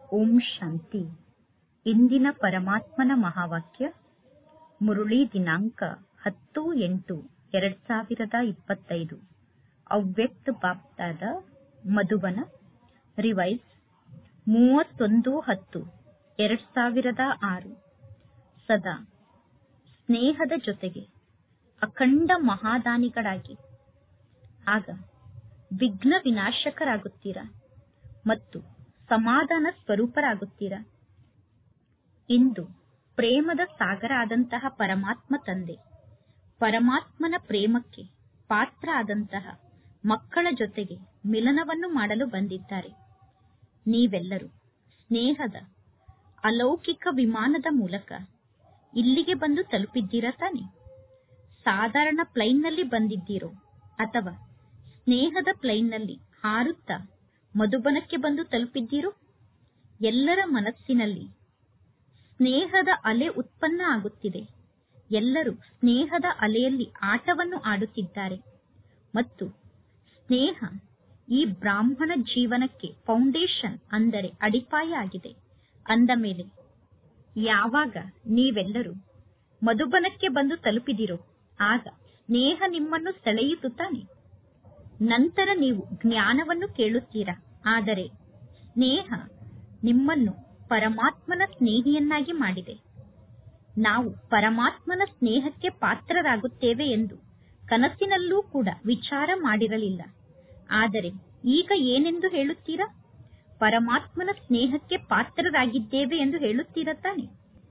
ಓಂ ಶಾಂತಿ ಇಂದಿನ ಪರಮಾತ್ಮನ ಮಹಾವಾಕ್ಯ ಮುರುಳಿ ದಿನಾಂಕ ಹತ್ತು ಎಂಟು ಎರಡ್ ಸಾವಿರದ ಇಪ್ಪತ್ತೈದು ಅವ್ಯಕ್ತ ಬಾಪ್ತಾದ ಮಧುಬನ ರಿವೈಸ್ ಮೂವತ್ತೊಂದು ಹತ್ತು ಎರಡ್ ಸಾವಿರದ ಆರು ಸದಾ ಸ್ನೇಹದ ಜೊತೆಗೆ ಅಖಂಡ ಮಹಾದಾನಿಗಳಾಗಿ ಆಗ ವಿಘ್ನ ವಿನಾಶಕರಾಗುತ್ತೀರಾ ಮತ್ತು ಸಮಾಧಾನ ಸ್ವರೂಪರಾಗುತ್ತೀರಾ ಇಂದು ಪ್ರೇಮದ ಸಾಗರ ಆದಂತಹ ಪರಮಾತ್ಮ ತಂದೆ ಪರಮಾತ್ಮನ ಪ್ರೇಮಕ್ಕೆ ಪಾತ್ರ ಆದಂತಹ ಮಕ್ಕಳ ಜೊತೆಗೆ ಮಿಲನವನ್ನು ಮಾಡಲು ಬಂದಿದ್ದಾರೆ ನೀವೆಲ್ಲರೂ ಸ್ನೇಹದ ಅಲೌಕಿಕ ವಿಮಾನದ ಮೂಲಕ ಇಲ್ಲಿಗೆ ಬಂದು ತಲುಪಿದ್ದೀರಾ ತಾನೆ ಸಾಧಾರಣ ಪ್ಲೈನ್ನಲ್ಲಿ ಬಂದಿದ್ದೀರೋ ಅಥವಾ ಸ್ನೇಹದ ಪ್ಲೈನ್ನಲ್ಲಿ ಹಾರುತ್ತಾ ಮಧುಬನಕ್ಕೆ ಬಂದು ತಲುಪಿದ್ದೀರೋ ಎಲ್ಲರ ಮನಸ್ಸಿನಲ್ಲಿ ಸ್ನೇಹದ ಅಲೆ ಉತ್ಪನ್ನ ಆಗುತ್ತಿದೆ ಎಲ್ಲರೂ ಸ್ನೇಹದ ಅಲೆಯಲ್ಲಿ ಆಟವನ್ನು ಆಡುತ್ತಿದ್ದಾರೆ ಮತ್ತು ಸ್ನೇಹ ಈ ಬ್ರಾಹ್ಮಣ ಜೀವನಕ್ಕೆ ಫೌಂಡೇಶನ್ ಅಂದರೆ ಅಡಿಪಾಯ ಆಗಿದೆ ಅಂದ ಮೇಲೆ ಯಾವಾಗ ನೀವೆಲ್ಲರೂ ಮಧುಬನಕ್ಕೆ ಬಂದು ತಲುಪಿದಿರೋ ಆಗ ಸ್ನೇಹ ನಿಮ್ಮನ್ನು ಸೆಳೆಯಿತು ತಾನೆ ನಂತರ ನೀವು ಜ್ಞಾನವನ್ನು ಕೇಳುತ್ತೀರಾ ಆದರೆ ಸ್ನೇಹ ನಿಮ್ಮನ್ನು ಪರಮಾತ್ಮನ ಸ್ನೇಹಿಯನ್ನಾಗಿ ಮಾಡಿದೆ ನಾವು ಪರಮಾತ್ಮನ ಸ್ನೇಹಕ್ಕೆ ಪಾತ್ರರಾಗುತ್ತೇವೆ ಎಂದು ಕನಸಿನಲ್ಲೂ ಕೂಡ ವಿಚಾರ ಮಾಡಿರಲಿಲ್ಲ ಆದರೆ ಈಗ ಏನೆಂದು ಹೇಳುತ್ತೀರಾ ಪರಮಾತ್ಮನ ಸ್ನೇಹಕ್ಕೆ ಪಾತ್ರರಾಗಿದ್ದೇವೆ ಎಂದು ಹೇಳುತ್ತೀರಾ ತಾನೆ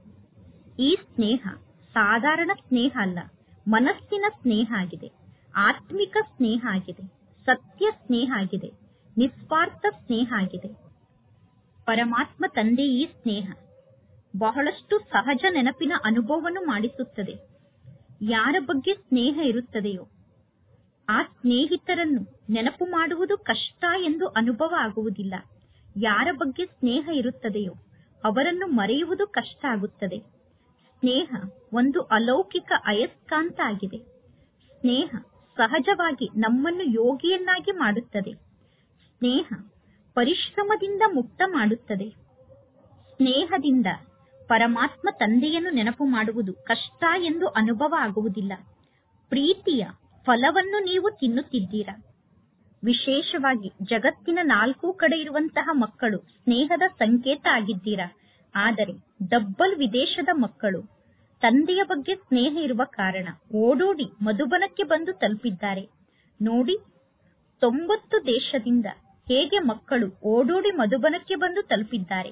ಈ ಸ್ನೇಹ ಸಾಧಾರಣ ಸ್ನೇಹ ಅಲ್ಲ ಮನಸ್ಸಿನ ಸ್ನೇಹ ಆಗಿದೆ ಆತ್ಮಿಕ ಸ್ನೇಹ ಆಗಿದೆ ಸತ್ಯ ಸ್ನೇಹ ಆಗಿದೆ ನಿಸ್ವಾರ್ಥ ಸ್ನೇಹ ಆಗಿದೆ ಪರಮಾತ್ಮ ತಂದೆ ಈ ಸ್ನೇಹ ಬಹಳಷ್ಟು ಸಹಜ ನೆನಪಿನ ಅನುಭವವನ್ನು ಮಾಡಿಸುತ್ತದೆ ಯಾರ ಬಗ್ಗೆ ಸ್ನೇಹ ಇರುತ್ತದೆಯೋ ಆ ಸ್ನೇಹಿತರನ್ನು ನೆನಪು ಮಾಡುವುದು ಕಷ್ಟ ಎಂದು ಅನುಭವ ಆಗುವುದಿಲ್ಲ ಯಾರ ಬಗ್ಗೆ ಸ್ನೇಹ ಇರುತ್ತದೆಯೋ ಅವರನ್ನು ಮರೆಯುವುದು ಕಷ್ಟ ಆಗುತ್ತದೆ ಸ್ನೇಹ ಒಂದು ಅಲೌಕಿಕ ಅಯಸ್ಕಾಂತ ಆಗಿದೆ ಸ್ನೇಹ ಸಹಜವಾಗಿ ನಮ್ಮನ್ನು ಯೋಗಿಯನ್ನಾಗಿ ಮಾಡುತ್ತದೆ ಸ್ನೇಹ ಪರಿಶ್ರಮದಿಂದ ಮುಕ್ತ ಮಾಡುತ್ತದೆ ಸ್ನೇಹದಿಂದ ಪರಮಾತ್ಮ ತಂದೆಯನ್ನು ನೆನಪು ಮಾಡುವುದು ಕಷ್ಟ ಎಂದು ಅನುಭವ ಆಗುವುದಿಲ್ಲ ಪ್ರೀತಿಯ ಫಲವನ್ನು ನೀವು ತಿನ್ನುತ್ತಿದ್ದೀರಾ ವಿಶೇಷವಾಗಿ ಜಗತ್ತಿನ ನಾಲ್ಕು ಕಡೆ ಇರುವಂತಹ ಮಕ್ಕಳು ಸ್ನೇಹದ ಸಂಕೇತ ಆಗಿದ್ದೀರಾ ಆದರೆ ಡಬ್ಬಲ್ ವಿದೇಶದ ಮಕ್ಕಳು ತಂದೆಯ ಬಗ್ಗೆ ಸ್ನೇಹ ಇರುವ ಕಾರಣ ಓಡೋಡಿ ಮಧುಬನಕ್ಕೆ ಬಂದು ತಲುಪಿದ್ದಾರೆ ನೋಡಿ ತೊಂಬತ್ತು ದೇಶದಿಂದ ಹೇಗೆ ಮಕ್ಕಳು ಓಡೋಡಿ ಮಧುಬನಕ್ಕೆ ಬಂದು ತಲುಪಿದ್ದಾರೆ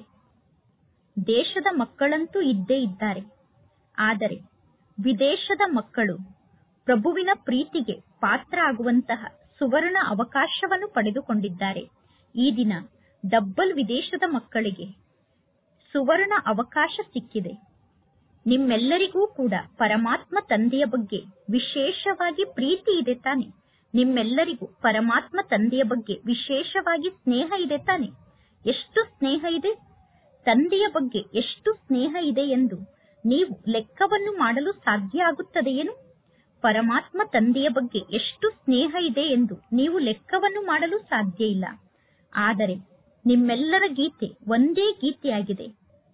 ದೇಶದ ಮಕ್ಕಳಂತೂ ಇದ್ದೇ ಇದ್ದಾರೆ ಆದರೆ ವಿದೇಶದ ಮಕ್ಕಳು ಪ್ರಭುವಿನ ಪ್ರೀತಿಗೆ ಪಾತ್ರ ಆಗುವಂತಹ ಸುವರ್ಣ ಅವಕಾಶವನ್ನು ಪಡೆದುಕೊಂಡಿದ್ದಾರೆ ಈ ದಿನ ಡಬ್ಬಲ್ ವಿದೇಶದ ಮಕ್ಕಳಿಗೆ ಸುವರ್ಣ ಅವಕಾಶ ಸಿಕ್ಕಿದೆ ನಿಮ್ಮೆಲ್ಲರಿಗೂ ಕೂಡ ಪರಮಾತ್ಮ ತಂದೆಯ ಬಗ್ಗೆ ವಿಶೇಷವಾಗಿ ಪ್ರೀತಿ ಇದೆ ತಾನೆ ನಿಮ್ಮೆಲ್ಲರಿಗೂ ಪರಮಾತ್ಮ ತಂದೆಯ ಬಗ್ಗೆ ವಿಶೇಷವಾಗಿ ಸ್ನೇಹ ಇದೆ ತಾನೆ ಎಷ್ಟು ಸ್ನೇಹ ಇದೆ ತಂದೆಯ ಬಗ್ಗೆ ಎಷ್ಟು ಸ್ನೇಹ ಇದೆ ಎಂದು ನೀವು ಲೆಕ್ಕವನ್ನು ಮಾಡಲು ಸಾಧ್ಯ ಆಗುತ್ತದೆಯೇನು ಪರಮಾತ್ಮ ತಂದೆಯ ಬಗ್ಗೆ ಎಷ್ಟು ಸ್ನೇಹ ಇದೆ ಎಂದು ನೀವು ಲೆಕ್ಕವನ್ನು ಮಾಡಲು ಸಾಧ್ಯ ಇಲ್ಲ ಆದರೆ ನಿಮ್ಮೆಲ್ಲರ ಗೀತೆ ಒಂದೇ ಗೀತೆಯಾಗಿದೆ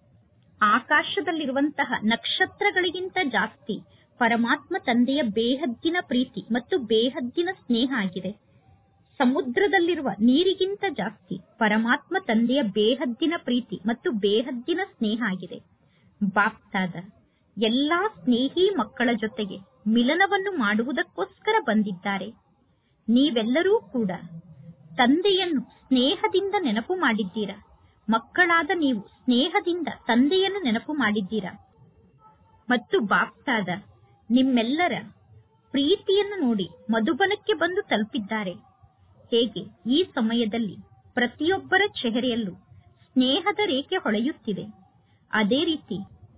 ಆಕಾಶದಲ್ಲಿರುವಂತಹ ನಕ್ಷತ್ರಗಳಿಗಿಂತ ಜಾಸ್ತಿ ಪರಮಾತ್ಮ ತಂದೆಯ ಬೇಹದ್ದಿನ ಪ್ರೀತಿ ಮತ್ತು ಬೇಹದ್ದಿನ ಸ್ನೇಹ ಆಗಿದೆ ಸಮುದ್ರದಲ್ಲಿರುವ ನೀರಿಗಿಂತ ಜಾಸ್ತಿ ಪರಮಾತ್ಮ ತಂದೆಯ ಬೇಹದ್ದಿನ ಪ್ರೀತಿ ಮತ್ತು ಬೇಹದ್ದಿನ ಸ್ನೇಹ ಆಗಿದೆ ಬಾಪ್ತಾದ ಎಲ್ಲಾ ಸ್ನೇಹಿ ಮಕ್ಕಳ ಜೊತೆಗೆ ಮಿಲನವನ್ನು ಮಾಡುವುದಕ್ಕೋಸ್ಕರ ಬಂದಿದ್ದಾರೆ ನೀವೆಲ್ಲರೂ ಕೂಡ ತಂದೆಯನ್ನು ಸ್ನೇಹದಿಂದ ನೆನಪು ಮಾಡಿದ್ದೀರಾ ಮಕ್ಕಳಾದ ನೀವು ಸ್ನೇಹದಿಂದ ತಂದೆಯನ್ನು ನೆನಪು ಮಾಡಿದ್ದೀರಾ ಮತ್ತು ಬಾಪ್ತಾದ ನಿಮ್ಮೆಲ್ಲರ ಪ್ರೀತಿಯನ್ನು ನೋಡಿ ಮಧುಬನಕ್ಕೆ ಬಂದು ತಲುಪಿದ್ದಾರೆ ಹೇಗೆ ಈ ಸಮಯದಲ್ಲಿ ಪ್ರತಿಯೊಬ್ಬರ ಚೆಹರೆಯಲ್ಲೂ ಸ್ನೇಹದ ರೇಖೆ ಹೊಳೆಯುತ್ತಿದೆ ಅದೇ ರೀತಿ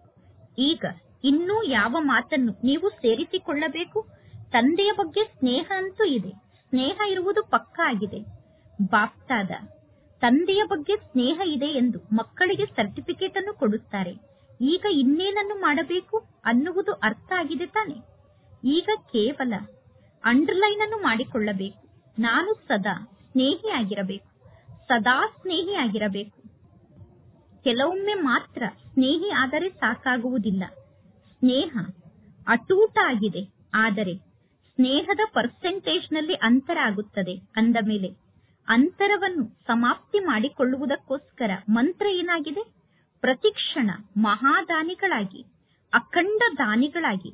ಈಗ ಇನ್ನೂ ಯಾವ ಮಾತನ್ನು ನೀವು ಸೇರಿಸಿಕೊಳ್ಳಬೇಕು ತಂದೆಯ ಬಗ್ಗೆ ಸ್ನೇಹ ಅಂತೂ ಇದೆ ಸ್ನೇಹ ಇರುವುದು ಪಕ್ಕ ಆಗಿದೆ ಬಾಪ್ತಾದ ತಂದೆಯ ಬಗ್ಗೆ ಸ್ನೇಹ ಇದೆ ಎಂದು ಮಕ್ಕಳಿಗೆ ಸರ್ಟಿಫಿಕೇಟ್ ಅನ್ನು ಕೊಡುತ್ತಾರೆ ಈಗ ಇನ್ನೇನನ್ನು ಮಾಡಬೇಕು ಅನ್ನುವುದು ಅರ್ಥ ಆಗಿದೆ ತಾನೆ ಈಗ ಕೇವಲ ಅಂಡರ್ಲೈನ್ ಅನ್ನು ಮಾಡಿಕೊಳ್ಳಬೇಕು ನಾನು ಸದಾ ಸ್ನೇಹಿಯಾಗಿರಬೇಕು ಸದಾ ಸ್ನೇಹಿಯಾಗಿರಬೇಕು ಕೆಲವೊಮ್ಮೆ ಮಾತ್ರ ಸ್ನೇಹಿ ಆದರೆ ಸಾಕಾಗುವುದಿಲ್ಲ ಸ್ನೇಹ ಅಟೂಟ ಆಗಿದೆ ಆದರೆ ಸ್ನೇಹದ ಪರ್ಸೆಂಟೇಜ್ನಲ್ಲಿ ಅಂತರ ಆಗುತ್ತದೆ ಅಂದ ಮೇಲೆ ಅಂತರವನ್ನು ಸಮಾಪ್ತಿ ಮಾಡಿಕೊಳ್ಳುವುದಕ್ಕೋಸ್ಕರ ಮಂತ್ರ ಏನಾಗಿದೆ ಪ್ರತಿಕ್ಷಣ ಮಹಾದಾನಿಗಳಾಗಿ ಅಖಂಡ ದಾನಿಗಳಾಗಿ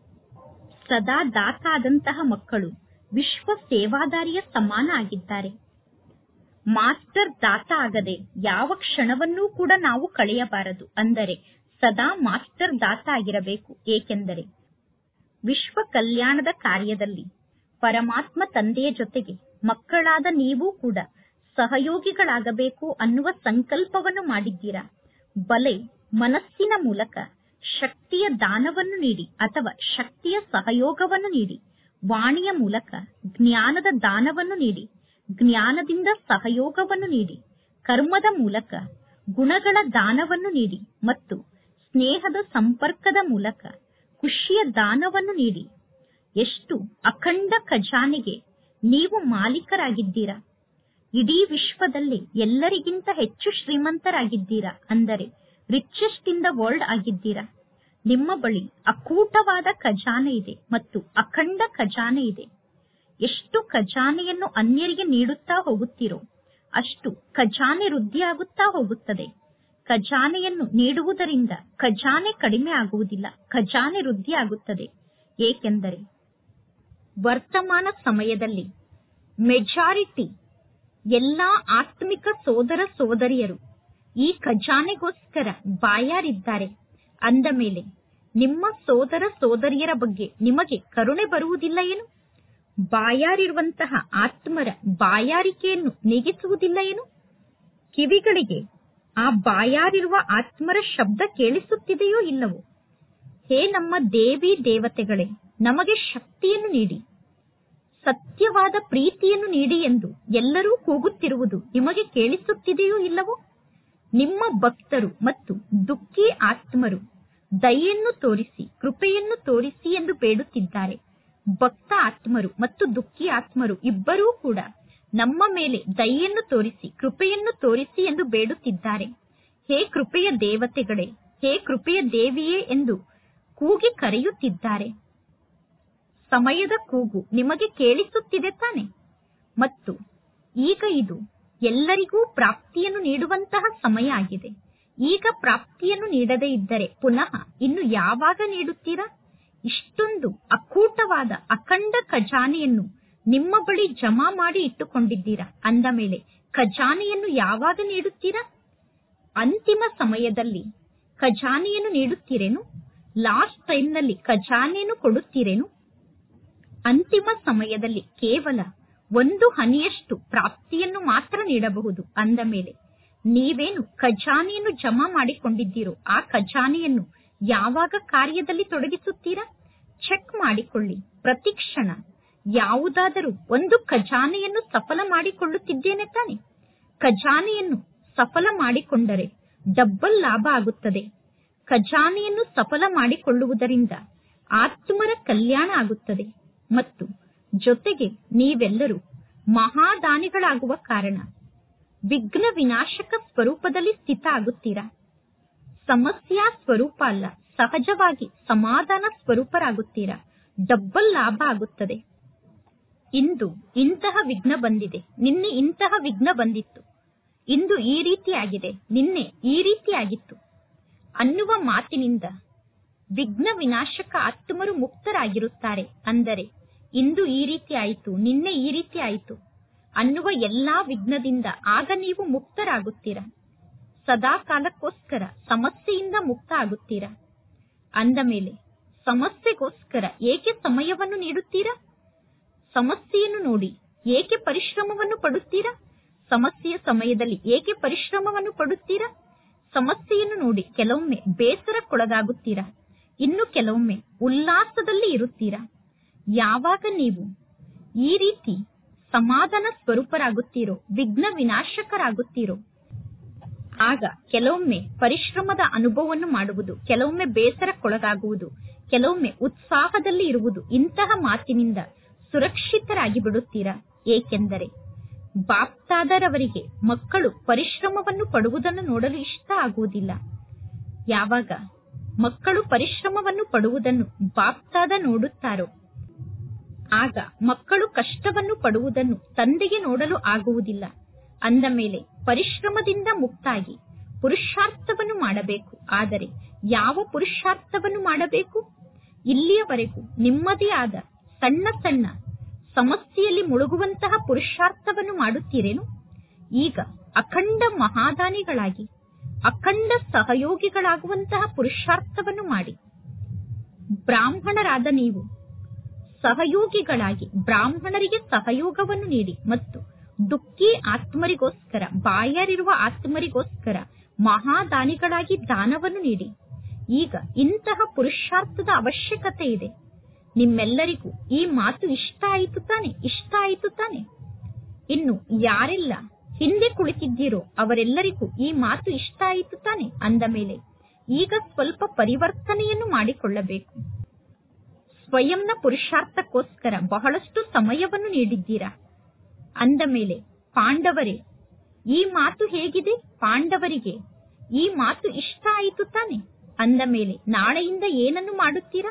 ಸದಾ ದಾತ ಆದಂತಹ ಮಕ್ಕಳು ವಿಶ್ವ ಸೇವಾದಾರಿಯ ಸಮಾನ ಆಗಿದ್ದಾರೆ ಮಾಸ್ಟರ್ ದಾತ ಆಗದೆ ಯಾವ ಕ್ಷಣವನ್ನೂ ಕೂಡ ನಾವು ಕಳೆಯಬಾರದು ಅಂದರೆ ಸದಾ ಮಾಸ್ಟರ್ ದಾತ ಆಗಿರಬೇಕು ಏಕೆಂದರೆ ವಿಶ್ವ ಕಲ್ಯಾಣದ ಕಾರ್ಯದಲ್ಲಿ ಪರಮಾತ್ಮ ತಂದೆಯ ಜೊತೆಗೆ ಮಕ್ಕಳಾದ ನೀವು ಕೂಡ ಸಹಯೋಗಿಗಳಾಗಬೇಕು ಅನ್ನುವ ಸಂಕಲ್ಪವನ್ನು ಮಾಡಿದ್ದೀರಾ ಬಲೆ ಮನಸ್ಸಿನ ಮೂಲಕ ಶಕ್ತಿಯ ದಾನವನ್ನು ನೀಡಿ ಅಥವಾ ಶಕ್ತಿಯ ಸಹಯೋಗವನ್ನು ನೀಡಿ ವಾಣಿಯ ಮೂಲಕ ಜ್ಞಾನದ ದಾನವನ್ನು ನೀಡಿ ಜ್ಞಾನದಿಂದ ಸಹಯೋಗವನ್ನು ನೀಡಿ ಕರ್ಮದ ಮೂಲಕ ಗುಣಗಳ ದಾನವನ್ನು ನೀಡಿ ಮತ್ತು ಸ್ನೇಹದ ಸಂಪರ್ಕದ ಮೂಲಕ ಖುಷಿಯ ದಾನವನ್ನು ನೀಡಿ ಎಷ್ಟು ಅಖಂಡ ಖಜಾನೆಗೆ ನೀವು ಮಾಲೀಕರಾಗಿದ್ದೀರಾ ಇಡೀ ವಿಶ್ವದಲ್ಲಿ ಎಲ್ಲರಿಗಿಂತ ಹೆಚ್ಚು ಶ್ರೀಮಂತರಾಗಿದ್ದೀರಾ ಅಂದರೆ ರಿಚೆಸ್ಟ್ ಇನ್ ದ ವರ್ಲ್ಡ್ ಆಗಿದ್ದೀರಾ ನಿಮ್ಮ ಬಳಿ ಅಕೂಟವಾದ ಖಜಾನೆ ಇದೆ ಮತ್ತು ಅಖಂಡ ಖಜಾನೆ ಇದೆ ಎಷ್ಟು ಖಜಾನೆಯನ್ನು ಅನ್ಯರಿಗೆ ನೀಡುತ್ತಾ ಹೋಗುತ್ತೀರೋ ಅಷ್ಟು ಖಜಾನೆ ವೃದ್ಧಿಯಾಗುತ್ತಾ ಹೋಗುತ್ತದೆ ಖಜಾನೆಯನ್ನು ನೀಡುವುದರಿಂದ ಖಜಾನೆ ಕಡಿಮೆ ಆಗುವುದಿಲ್ಲ ಖಜಾನೆ ವೃದ್ಧಿ ಆಗುತ್ತದೆ ಏಕೆಂದರೆ ವರ್ತಮಾನ ಸಮಯದಲ್ಲಿ ಮೆಜಾರಿಟಿ ಎಲ್ಲಾ ಆತ್ಮಿಕ ಸೋದರ ಸೋದರಿಯರು ಈ ಖಜಾನೆಗೋಸ್ಕರ ಬಾಯಾರಿದ್ದಾರೆ ಅಂದ ಮೇಲೆ ನಿಮ್ಮ ಸೋದರ ಸೋದರಿಯರ ಬಗ್ಗೆ ನಿಮಗೆ ಕರುಣೆ ಬರುವುದಿಲ್ಲ ಏನು ಬಾಯಾರಿರುವಂತಹ ಆತ್ಮರ ಬಾಯಾರಿಕೆಯನ್ನು ನೀಗಿಸುವುದಿಲ್ಲ ಏನು ಕಿವಿಗಳಿಗೆ ಆ ಬಾಯಾರಿರುವ ಆತ್ಮರ ಶಬ್ದ ಕೇಳಿಸುತ್ತಿದೆಯೋ ಇಲ್ಲವೋ ಹೇ ನಮ್ಮ ದೇವಿ ದೇವತೆಗಳೇ ನಮಗೆ ಶಕ್ತಿಯನ್ನು ನೀಡಿ ಸತ್ಯವಾದ ಪ್ರೀತಿಯನ್ನು ನೀಡಿ ಎಂದು ಎಲ್ಲರೂ ಕೂಗುತ್ತಿರುವುದು ನಿಮಗೆ ಕೇಳಿಸುತ್ತಿದೆಯೋ ಇಲ್ಲವೋ ನಿಮ್ಮ ಭಕ್ತರು ಮತ್ತು ದುಃಖಿ ಆತ್ಮರು ದಯೆಯನ್ನು ತೋರಿಸಿ ಕೃಪೆಯನ್ನು ತೋರಿಸಿ ಎಂದು ಬೇಡುತ್ತಿದ್ದಾರೆ ಭಕ್ತ ಆತ್ಮರು ಮತ್ತು ದುಃಖಿ ಆತ್ಮರು ಇಬ್ಬರೂ ಕೂಡ ನಮ್ಮ ಮೇಲೆ ದಯೆಯನ್ನು ತೋರಿಸಿ ಕೃಪೆಯನ್ನು ತೋರಿಸಿ ಎಂದು ಬೇಡುತ್ತಿದ್ದಾರೆ ಹೇ ಕೃಪೆಯ ದೇವತೆಗಳೇ ಹೇ ಕೃಪೆಯ ದೇವಿಯೇ ಎಂದು ಕೂಗಿ ಕರೆಯುತ್ತಿದ್ದಾರೆ ಸಮಯದ ಕೂಗು ನಿಮಗೆ ಕೇಳಿಸುತ್ತಿದೆ ತಾನೆ ಮತ್ತು ಈಗ ಇದು ಎಲ್ಲರಿಗೂ ಪ್ರಾಪ್ತಿಯನ್ನು ನೀಡುವಂತಹ ಸಮಯ ಆಗಿದೆ ಈಗ ಪ್ರಾಪ್ತಿಯನ್ನು ನೀಡದೇ ಇದ್ದರೆ ಪುನಃ ಇನ್ನು ಯಾವಾಗ ನೀಡುತ್ತೀರಾ ಇಷ್ಟೊಂದು ಅಕೂಟವಾದ ಅಖಂಡ ಖಜಾನೆಯನ್ನು ನಿಮ್ಮ ಬಳಿ ಜಮಾ ಮಾಡಿ ಇಟ್ಟುಕೊಂಡಿದ್ದೀರಾ ಅಂದ ಮೇಲೆ ಖಜಾನೆಯನ್ನು ಯಾವಾಗ ನೀಡುತ್ತೀರಾ ಅಂತಿಮ ಸಮಯದಲ್ಲಿ ಖಜಾನೆಯನ್ನು ನೀಡುತ್ತೀರೇನು ಲಾಸ್ಟ್ ಟೈಮ್ನಲ್ಲಿ ಖಜಾನೆಯನ್ನು ಕೊಡುತ್ತೀರೇನು ಅಂತಿಮ ಸಮಯದಲ್ಲಿ ಕೇವಲ ಒಂದು ಹನಿಯಷ್ಟು ಪ್ರಾಪ್ತಿಯನ್ನು ಮಾತ್ರ ನೀಡಬಹುದು ಅಂದ ಮೇಲೆ ನೀವೇನು ಖಜಾನೆಯನ್ನು ಜಮಾ ಮಾಡಿಕೊಂಡಿದ್ದೀರೋ ಆ ಖಜಾನೆಯನ್ನು ಯಾವಾಗ ಕಾರ್ಯದಲ್ಲಿ ತೊಡಗಿಸುತ್ತೀರಾ ಚೆಕ್ ಮಾಡಿಕೊಳ್ಳಿ ಪ್ರತಿಕ್ಷಣ ಯಾವುದಾದರೂ ಒಂದು ಖಜಾನೆಯನ್ನು ಸಫಲ ಮಾಡಿಕೊಳ್ಳುತ್ತಿದ್ದೇನೆ ತಾನೆ ಖಜಾನೆಯನ್ನು ಸಫಲ ಮಾಡಿಕೊಂಡರೆ ಡಬ್ಬಲ್ ಲಾಭ ಆಗುತ್ತದೆ ಖಜಾನೆಯನ್ನು ಸಫಲ ಮಾಡಿಕೊಳ್ಳುವುದರಿಂದ ಆತ್ಮರ ಕಲ್ಯಾಣ ಆಗುತ್ತದೆ ಮತ್ತು ಜೊತೆಗೆ ನೀವೆಲ್ಲರೂ ಮಹಾದಾನಿಗಳಾಗುವ ಕಾರಣ ವಿಘ್ನ ವಿನಾಶಕ ಸ್ವರೂಪದಲ್ಲಿ ಸ್ಥಿತ ಆಗುತ್ತೀರಾ ಸಮಸ್ಯಾ ಸ್ವರೂಪ ಅಲ್ಲ ಸಹಜವಾಗಿ ಸಮಾಧಾನ ಸ್ವರೂಪರಾಗುತ್ತೀರಾ ಡಬ್ಬಲ್ ಲಾಭ ಆಗುತ್ತದೆ ಇಂದು ಇಂತಹ ವಿಘ್ನ ಬಂದಿದೆ ನಿನ್ನೆ ಇಂತಹ ವಿಘ್ನ ಬಂದಿತ್ತು ಇಂದು ಈ ರೀತಿಯಾಗಿದೆ ನಿನ್ನೆ ಈ ರೀತಿಯಾಗಿತ್ತು ಅನ್ನುವ ಮಾತಿನಿಂದ ವಿಘ್ನ ವಿನಾಶಕ ಆತ್ಮರು ಮುಕ್ತರಾಗಿರುತ್ತಾರೆ ಅಂದರೆ ಇಂದು ಈ ರೀತಿ ಆಯಿತು ನಿನ್ನೆ ಈ ರೀತಿ ಆಯಿತು ಅನ್ನುವ ಎಲ್ಲಾ ವಿಘ್ನದಿಂದ ಆಗ ನೀವು ಮುಕ್ತರಾಗುತ್ತೀರಾ ಸದಾ ಕಾಲಕ್ಕೋಸ್ಕರ ಸಮಸ್ಯೆಯಿಂದ ಮುಕ್ತ ಆಗುತ್ತೀರಾ ಅಂದ ಮೇಲೆ ಸಮಸ್ಯೆಗೋಸ್ಕರ ಏಕೆ ಸಮಯವನ್ನು ನೀಡುತ್ತೀರಾ ಸಮಸ್ಯೆಯನ್ನು ನೋಡಿ ಏಕೆ ಪರಿಶ್ರಮವನ್ನು ಪಡುತ್ತೀರಾ ಸಮಸ್ಯೆಯ ಸಮಯದಲ್ಲಿ ಏಕೆ ಪರಿಶ್ರಮವನ್ನು ಪಡುತ್ತೀರಾ ಸಮಸ್ಯೆಯನ್ನು ನೋಡಿ ಕೆಲವೊಮ್ಮೆ ಬೇಸರಕ್ಕೊಳಗಾಗುತ್ತೀರಾ ಇನ್ನು ಕೆಲವೊಮ್ಮೆ ಉಲ್ಲಾಸದಲ್ಲಿ ಇರುತ್ತೀರಾ ಯಾವಾಗ ನೀವು ಈ ರೀತಿ ಸಮಾಧಾನ ಸ್ವರೂಪರಾಗುತ್ತೀರೋ ವಿಘ್ನ ವಿನಾಶಕರಾಗುತ್ತೀರೋ ಆಗ ಕೆಲವೊಮ್ಮೆ ಪರಿಶ್ರಮದ ಅನುಭವವನ್ನು ಮಾಡುವುದು ಕೆಲವೊಮ್ಮೆ ಬೇಸರಕ್ಕೊಳಗಾಗುವುದು ಕೆಲವೊಮ್ಮೆ ಉತ್ಸಾಹದಲ್ಲಿ ಇರುವುದು ಇಂತಹ ಮಾತಿನಿಂದ ಸುರಕ್ಷಿತರಾಗಿ ಬಿಡುತ್ತೀರಾ ಏಕೆಂದರೆ ಬಾಪ್ತಾದರವರಿಗೆ ಮಕ್ಕಳು ಪರಿಶ್ರಮವನ್ನು ಪಡುವುದನ್ನು ನೋಡಲು ಇಷ್ಟ ಆಗುವುದಿಲ್ಲ ಯಾವಾಗ ಮಕ್ಕಳು ಪರಿಶ್ರಮವನ್ನು ಪಡುವುದನ್ನು ಬಾಪ್ತಾದ ನೋಡುತ್ತಾರೋ ಆಗ ಮಕ್ಕಳು ಕಷ್ಟವನ್ನು ಪಡುವುದನ್ನು ತಂದೆಗೆ ನೋಡಲು ಆಗುವುದಿಲ್ಲ ಅಂದ ಮೇಲೆ ಪರಿಶ್ರಮದಿಂದ ಮುಕ್ತಾಗಿ ಪುರುಷಾರ್ಥವನ್ನು ಮಾಡಬೇಕು ಆದರೆ ಯಾವ ಪುರುಷಾರ್ಥವನ್ನು ಮಾಡಬೇಕು ಇಲ್ಲಿಯವರೆಗೂ ನಿಮ್ಮದೇ ಆದ ಸಣ್ಣ ಸಣ್ಣ ಸಮಸ್ಯೆಯಲ್ಲಿ ಮುಳುಗುವಂತಹ ಪುರುಷಾರ್ಥವನ್ನು ಮಾಡುತ್ತೀರೇನು ಈಗ ಅಖಂಡ ಮಹಾದಾನಿಗಳಾಗಿ ಅಖಂಡ ಸಹಯೋಗಿಗಳಾಗುವಂತಹ ಪುರುಷಾರ್ಥವನ್ನು ಮಾಡಿ ಬ್ರಾಹ್ಮಣರಾದ ನೀವು ಸಹಯೋಗಿಗಳಾಗಿ ಬ್ರಾಹ್ಮಣರಿಗೆ ಸಹಯೋಗವನ್ನು ನೀಡಿ ಮತ್ತು ದುಃಖಿ ಆತ್ಮರಿಗೋಸ್ಕರ ಬಾಯರಿರುವ ಆತ್ಮರಿಗೋಸ್ಕರ ಮಹಾದಾನಿಗಳಾಗಿ ದಾನವನ್ನು ನೀಡಿ ಈಗ ಇಂತಹ ಪುರುಷಾರ್ಥದ ಅವಶ್ಯಕತೆ ಇದೆ ನಿಮ್ಮೆಲ್ಲರಿಗೂ ಈ ಮಾತು ಇಷ್ಟ ಆಯಿತು ತಾನೆ ಇಷ್ಟ ಆಯಿತು ತಾನೆ ಇನ್ನು ಯಾರೆಲ್ಲ ಹಿಂದೆ ಕುಳಿತಿದ್ದೀರೋ ಅವರೆಲ್ಲರಿಗೂ ಈ ಮಾತು ಇಷ್ಟ ಆಯಿತು ತಾನೆ ಅಂದ ಮೇಲೆ ಈಗ ಸ್ವಲ್ಪ ಪರಿವರ್ತನೆಯನ್ನು ಮಾಡಿಕೊಳ್ಳಬೇಕು ಸ್ವಯಂನ ಪುರುಷಾರ್ಥಕ್ಕೋಸ್ಕರ ಬಹಳಷ್ಟು ಸಮಯವನ್ನು ನೀಡಿದ್ದೀರಾ ಅಂದ ಮೇಲೆ ಪಾಂಡವರೇ ಈ ಮಾತು ಹೇಗಿದೆ ಪಾಂಡವರಿಗೆ ಈ ಮಾತು ಇಷ್ಟ ಆಯಿತು ತಾನೆ ಅಂದ ಮೇಲೆ ನಾಳೆಯಿಂದ ಏನನ್ನು ಮಾಡುತ್ತೀರಾ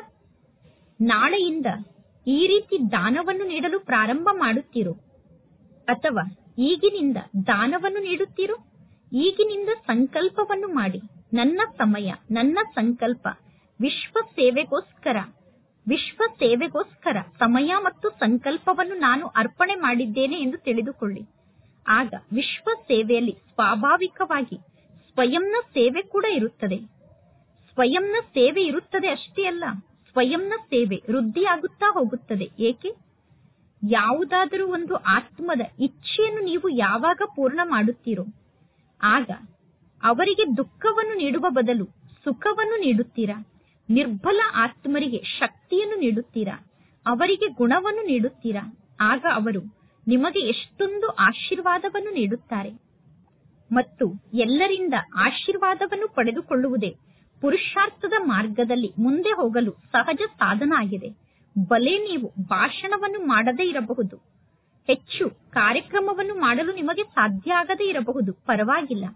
ನಾಳೆಯಿಂದ ಈ ರೀತಿ ದಾನವನ್ನು ನೀಡಲು ಪ್ರಾರಂಭ ಮಾಡುತ್ತೀರೋ ಅಥವಾ ಈಗಿನಿಂದ ದಾನವನ್ನು ನೀಡುತ್ತೀರೋ ಈಗಿನಿಂದ ಸಂಕಲ್ಪವನ್ನು ಮಾಡಿ ನನ್ನ ಸಮಯ ನನ್ನ ಸಂಕಲ್ಪ ವಿಶ್ವ ಸೇವೆಗೋಸ್ಕರ ವಿಶ್ವ ಸೇವೆಗೋಸ್ಕರ ಸಮಯ ಮತ್ತು ಸಂಕಲ್ಪವನ್ನು ನಾನು ಅರ್ಪಣೆ ಮಾಡಿದ್ದೇನೆ ಎಂದು ತಿಳಿದುಕೊಳ್ಳಿ ಆಗ ವಿಶ್ವ ಸೇವೆಯಲ್ಲಿ ಸ್ವಾಭಾವಿಕವಾಗಿ ಸ್ವಯಂನ ಸೇವೆ ಕೂಡ ಇರುತ್ತದೆ ಸ್ವಯಂನ ಸೇವೆ ಇರುತ್ತದೆ ಅಷ್ಟೇ ಅಲ್ಲ ಸ್ವಯಂನ ಸೇವೆ ವೃದ್ಧಿಯಾಗುತ್ತಾ ಹೋಗುತ್ತದೆ ಏಕೆ ಯಾವುದಾದರೂ ಒಂದು ಆತ್ಮದ ಇಚ್ಛೆಯನ್ನು ನೀವು ಯಾವಾಗ ಪೂರ್ಣ ಮಾಡುತ್ತೀರೋ ಆಗ ಅವರಿಗೆ ದುಃಖವನ್ನು ನೀಡುವ ಬದಲು ಸುಖವನ್ನು ನೀಡುತ್ತೀರಾ ನಿರ್ಬಲ ಆತ್ಮರಿಗೆ ಶಕ್ತಿಯನ್ನು ನೀಡುತ್ತೀರಾ ಅವರಿಗೆ ಗುಣವನ್ನು ನೀಡುತ್ತೀರಾ ಆಗ ಅವರು ನಿಮಗೆ ಎಷ್ಟೊಂದು ಆಶೀರ್ವಾದವನ್ನು ನೀಡುತ್ತಾರೆ ಮತ್ತು ಎಲ್ಲರಿಂದ ಆಶೀರ್ವಾದವನ್ನು ಪಡೆದುಕೊಳ್ಳುವುದೇ ಪುರುಷಾರ್ಥದ ಮಾರ್ಗದಲ್ಲಿ ಮುಂದೆ ಹೋಗಲು ಸಹಜ ಸಾಧನ ಆಗಿದೆ ಬಲೆ ನೀವು ಭಾಷಣವನ್ನು ಮಾಡದೇ ಇರಬಹುದು ಹೆಚ್ಚು ಕಾರ್ಯಕ್ರಮವನ್ನು ಮಾಡಲು ನಿಮಗೆ ಸಾಧ್ಯ ಆಗದೇ ಇರಬಹುದು ಪರವಾಗಿಲ್ಲ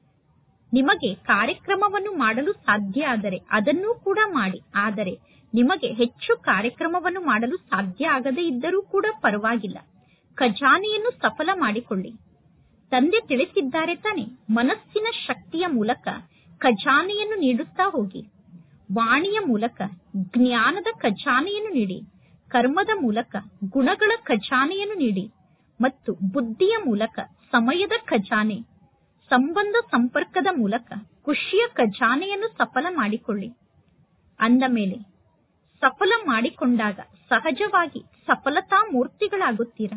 ನಿಮಗೆ ಕಾರ್ಯಕ್ರಮವನ್ನು ಮಾಡಲು ಸಾಧ್ಯ ಆದರೆ ಅದನ್ನೂ ಕೂಡ ಮಾಡಿ ಆದರೆ ನಿಮಗೆ ಹೆಚ್ಚು ಕಾರ್ಯಕ್ರಮವನ್ನು ಮಾಡಲು ಸಾಧ್ಯ ಆಗದೇ ಇದ್ದರೂ ಕೂಡ ಪರವಾಗಿಲ್ಲ ಖಜಾನೆಯನ್ನು ಸಫಲ ಮಾಡಿಕೊಳ್ಳಿ ತಂದೆ ತಿಳಿಸಿದ್ದಾರೆ ತಾನೆ ಮನಸ್ಸಿನ ಶಕ್ತಿಯ ಮೂಲಕ ಖಜಾನೆಯನ್ನು ನೀಡುತ್ತಾ ಹೋಗಿ ವಾಣಿಯ ಮೂಲಕ ಜ್ಞಾನದ ಖಜಾನೆಯನ್ನು ನೀಡಿ ಕರ್ಮದ ಮೂಲಕ ಗುಣಗಳ ಖಜಾನೆಯನ್ನು ನೀಡಿ ಮತ್ತು ಬುದ್ಧಿಯ ಮೂಲಕ ಸಮಯದ ಖಜಾನೆ ಸಂಬಂಧ ಸಂಪರ್ಕದ ಮೂಲಕ ಖುಷಿಯ ಖಜಾನೆಯನ್ನು ಸಫಲ ಮಾಡಿಕೊಳ್ಳಿ ಅಂದ ಮೇಲೆ ಸಫಲ ಮಾಡಿಕೊಂಡಾಗ ಸಹಜವಾಗಿ ಸಫಲತಾ ಮೂರ್ತಿಗಳಾಗುತ್ತೀರಾ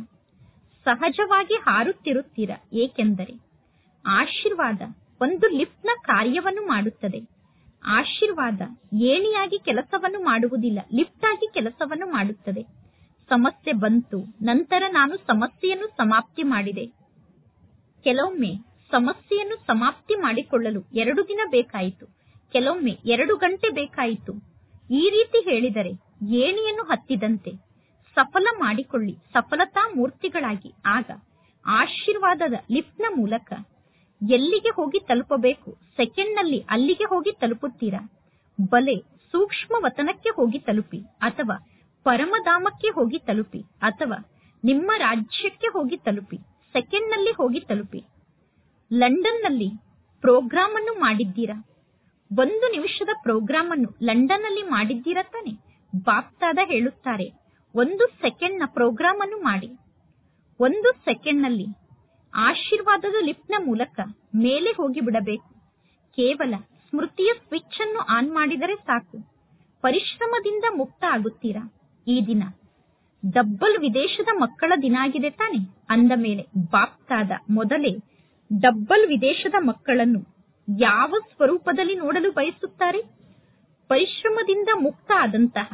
ಸಹಜವಾಗಿ ಹಾರುತ್ತಿರುತ್ತೀರಾ ಏಕೆಂದರೆ ಆಶೀರ್ವಾದ ಒಂದು ಲಿಫ್ಟ್ನ ಕಾರ್ಯವನ್ನು ಮಾಡುತ್ತದೆ ಆಶೀರ್ವಾದ ಏಣಿಯಾಗಿ ಕೆಲಸವನ್ನು ಮಾಡುವುದಿಲ್ಲ ಲಿಫ್ಟ್ ಆಗಿ ಕೆಲಸವನ್ನು ಮಾಡುತ್ತದೆ ಸಮಸ್ಯೆ ಬಂತು ನಂತರ ನಾನು ಸಮಸ್ಯೆಯನ್ನು ಸಮಾಪ್ತಿ ಮಾಡಿದೆ ಕೆಲವೊಮ್ಮೆ ಸಮಸ್ಯೆಯನ್ನು ಸಮಾಪ್ತಿ ಮಾಡಿಕೊಳ್ಳಲು ಎರಡು ದಿನ ಬೇಕಾಯಿತು ಕೆಲವೊಮ್ಮೆ ಎರಡು ಗಂಟೆ ಬೇಕಾಯಿತು ಈ ರೀತಿ ಹೇಳಿದರೆ ಏಣಿಯನ್ನು ಹತ್ತಿದಂತೆ ಸಫಲ ಮಾಡಿಕೊಳ್ಳಿ ಸಫಲತಾ ಮೂರ್ತಿಗಳಾಗಿ ಆಗ ಆಶೀರ್ವಾದದ ಲಿಫ್ಟ್ನ ಮೂಲಕ ಎಲ್ಲಿಗೆ ಹೋಗಿ ತಲುಪಬೇಕು ಸೆಕೆಂಡ್ನಲ್ಲಿ ಅಲ್ಲಿಗೆ ಹೋಗಿ ತಲುಪುತ್ತೀರಾ ಬಲೆ ಸೂಕ್ಷ್ಮ ವತನಕ್ಕೆ ಹೋಗಿ ತಲುಪಿ ಅಥವಾ ಪರಮಧಾಮಕ್ಕೆ ಹೋಗಿ ತಲುಪಿ ಅಥವಾ ನಿಮ್ಮ ರಾಜ್ಯಕ್ಕೆ ಹೋಗಿ ತಲುಪಿ ಸೆಕೆಂಡ್ನಲ್ಲಿ ಹೋಗಿ ತಲುಪಿ ಲಂಡನ್ನಲ್ಲಿ ಪ್ರೋಗ್ರಾಮ್ ಅನ್ನು ಮಾಡಿದ್ದೀರಾ ಒಂದು ನಿಮಿಷದ ಪ್ರೋಗ್ರಾಮ್ ಅನ್ನು ಲಂಡನ್ ಅಲ್ಲಿ ಮಾಡಿದ್ದೀರಾ ತಾನೆ ಬಾಪ್ತಾದ ಹೇಳುತ್ತಾರೆ ಒಂದು ಸೆಕೆಂಡ್ನ ಪ್ರೋಗ್ರಾಮ್ ಅನ್ನು ಮಾಡಿ ಒಂದು ಸೆಕೆಂಡ್ನಲ್ಲಿ ಆಶೀರ್ವಾದದ ಲಿಫ್ಟ್ನ ಮೂಲಕ ಮೇಲೆ ಹೋಗಿ ಬಿಡಬೇಕು ಕೇವಲ ಸ್ಮೃತಿಯ ಸ್ವಿಚ್ ಅನ್ನು ಆನ್ ಮಾಡಿದರೆ ಸಾಕು ಪರಿಶ್ರಮದಿಂದ ಮುಕ್ತ ಆಗುತ್ತೀರಾ ಈ ದಿನ ಡಬ್ಬಲ್ ವಿದೇಶದ ಮಕ್ಕಳ ದಿನ ಆಗಿದೆ ತಾನೆ ಅಂದ ಮೇಲೆ ಬಾಪ್ತಾದ ಮೊದಲೇ ಡಬ್ಬಲ್ ವಿದೇಶದ ಮಕ್ಕಳನ್ನು ಯಾವ ಸ್ವರೂಪದಲ್ಲಿ ನೋಡಲು ಬಯಸುತ್ತಾರೆ ಪರಿಶ್ರಮದಿಂದ ಮುಕ್ತ ಆದಂತಹ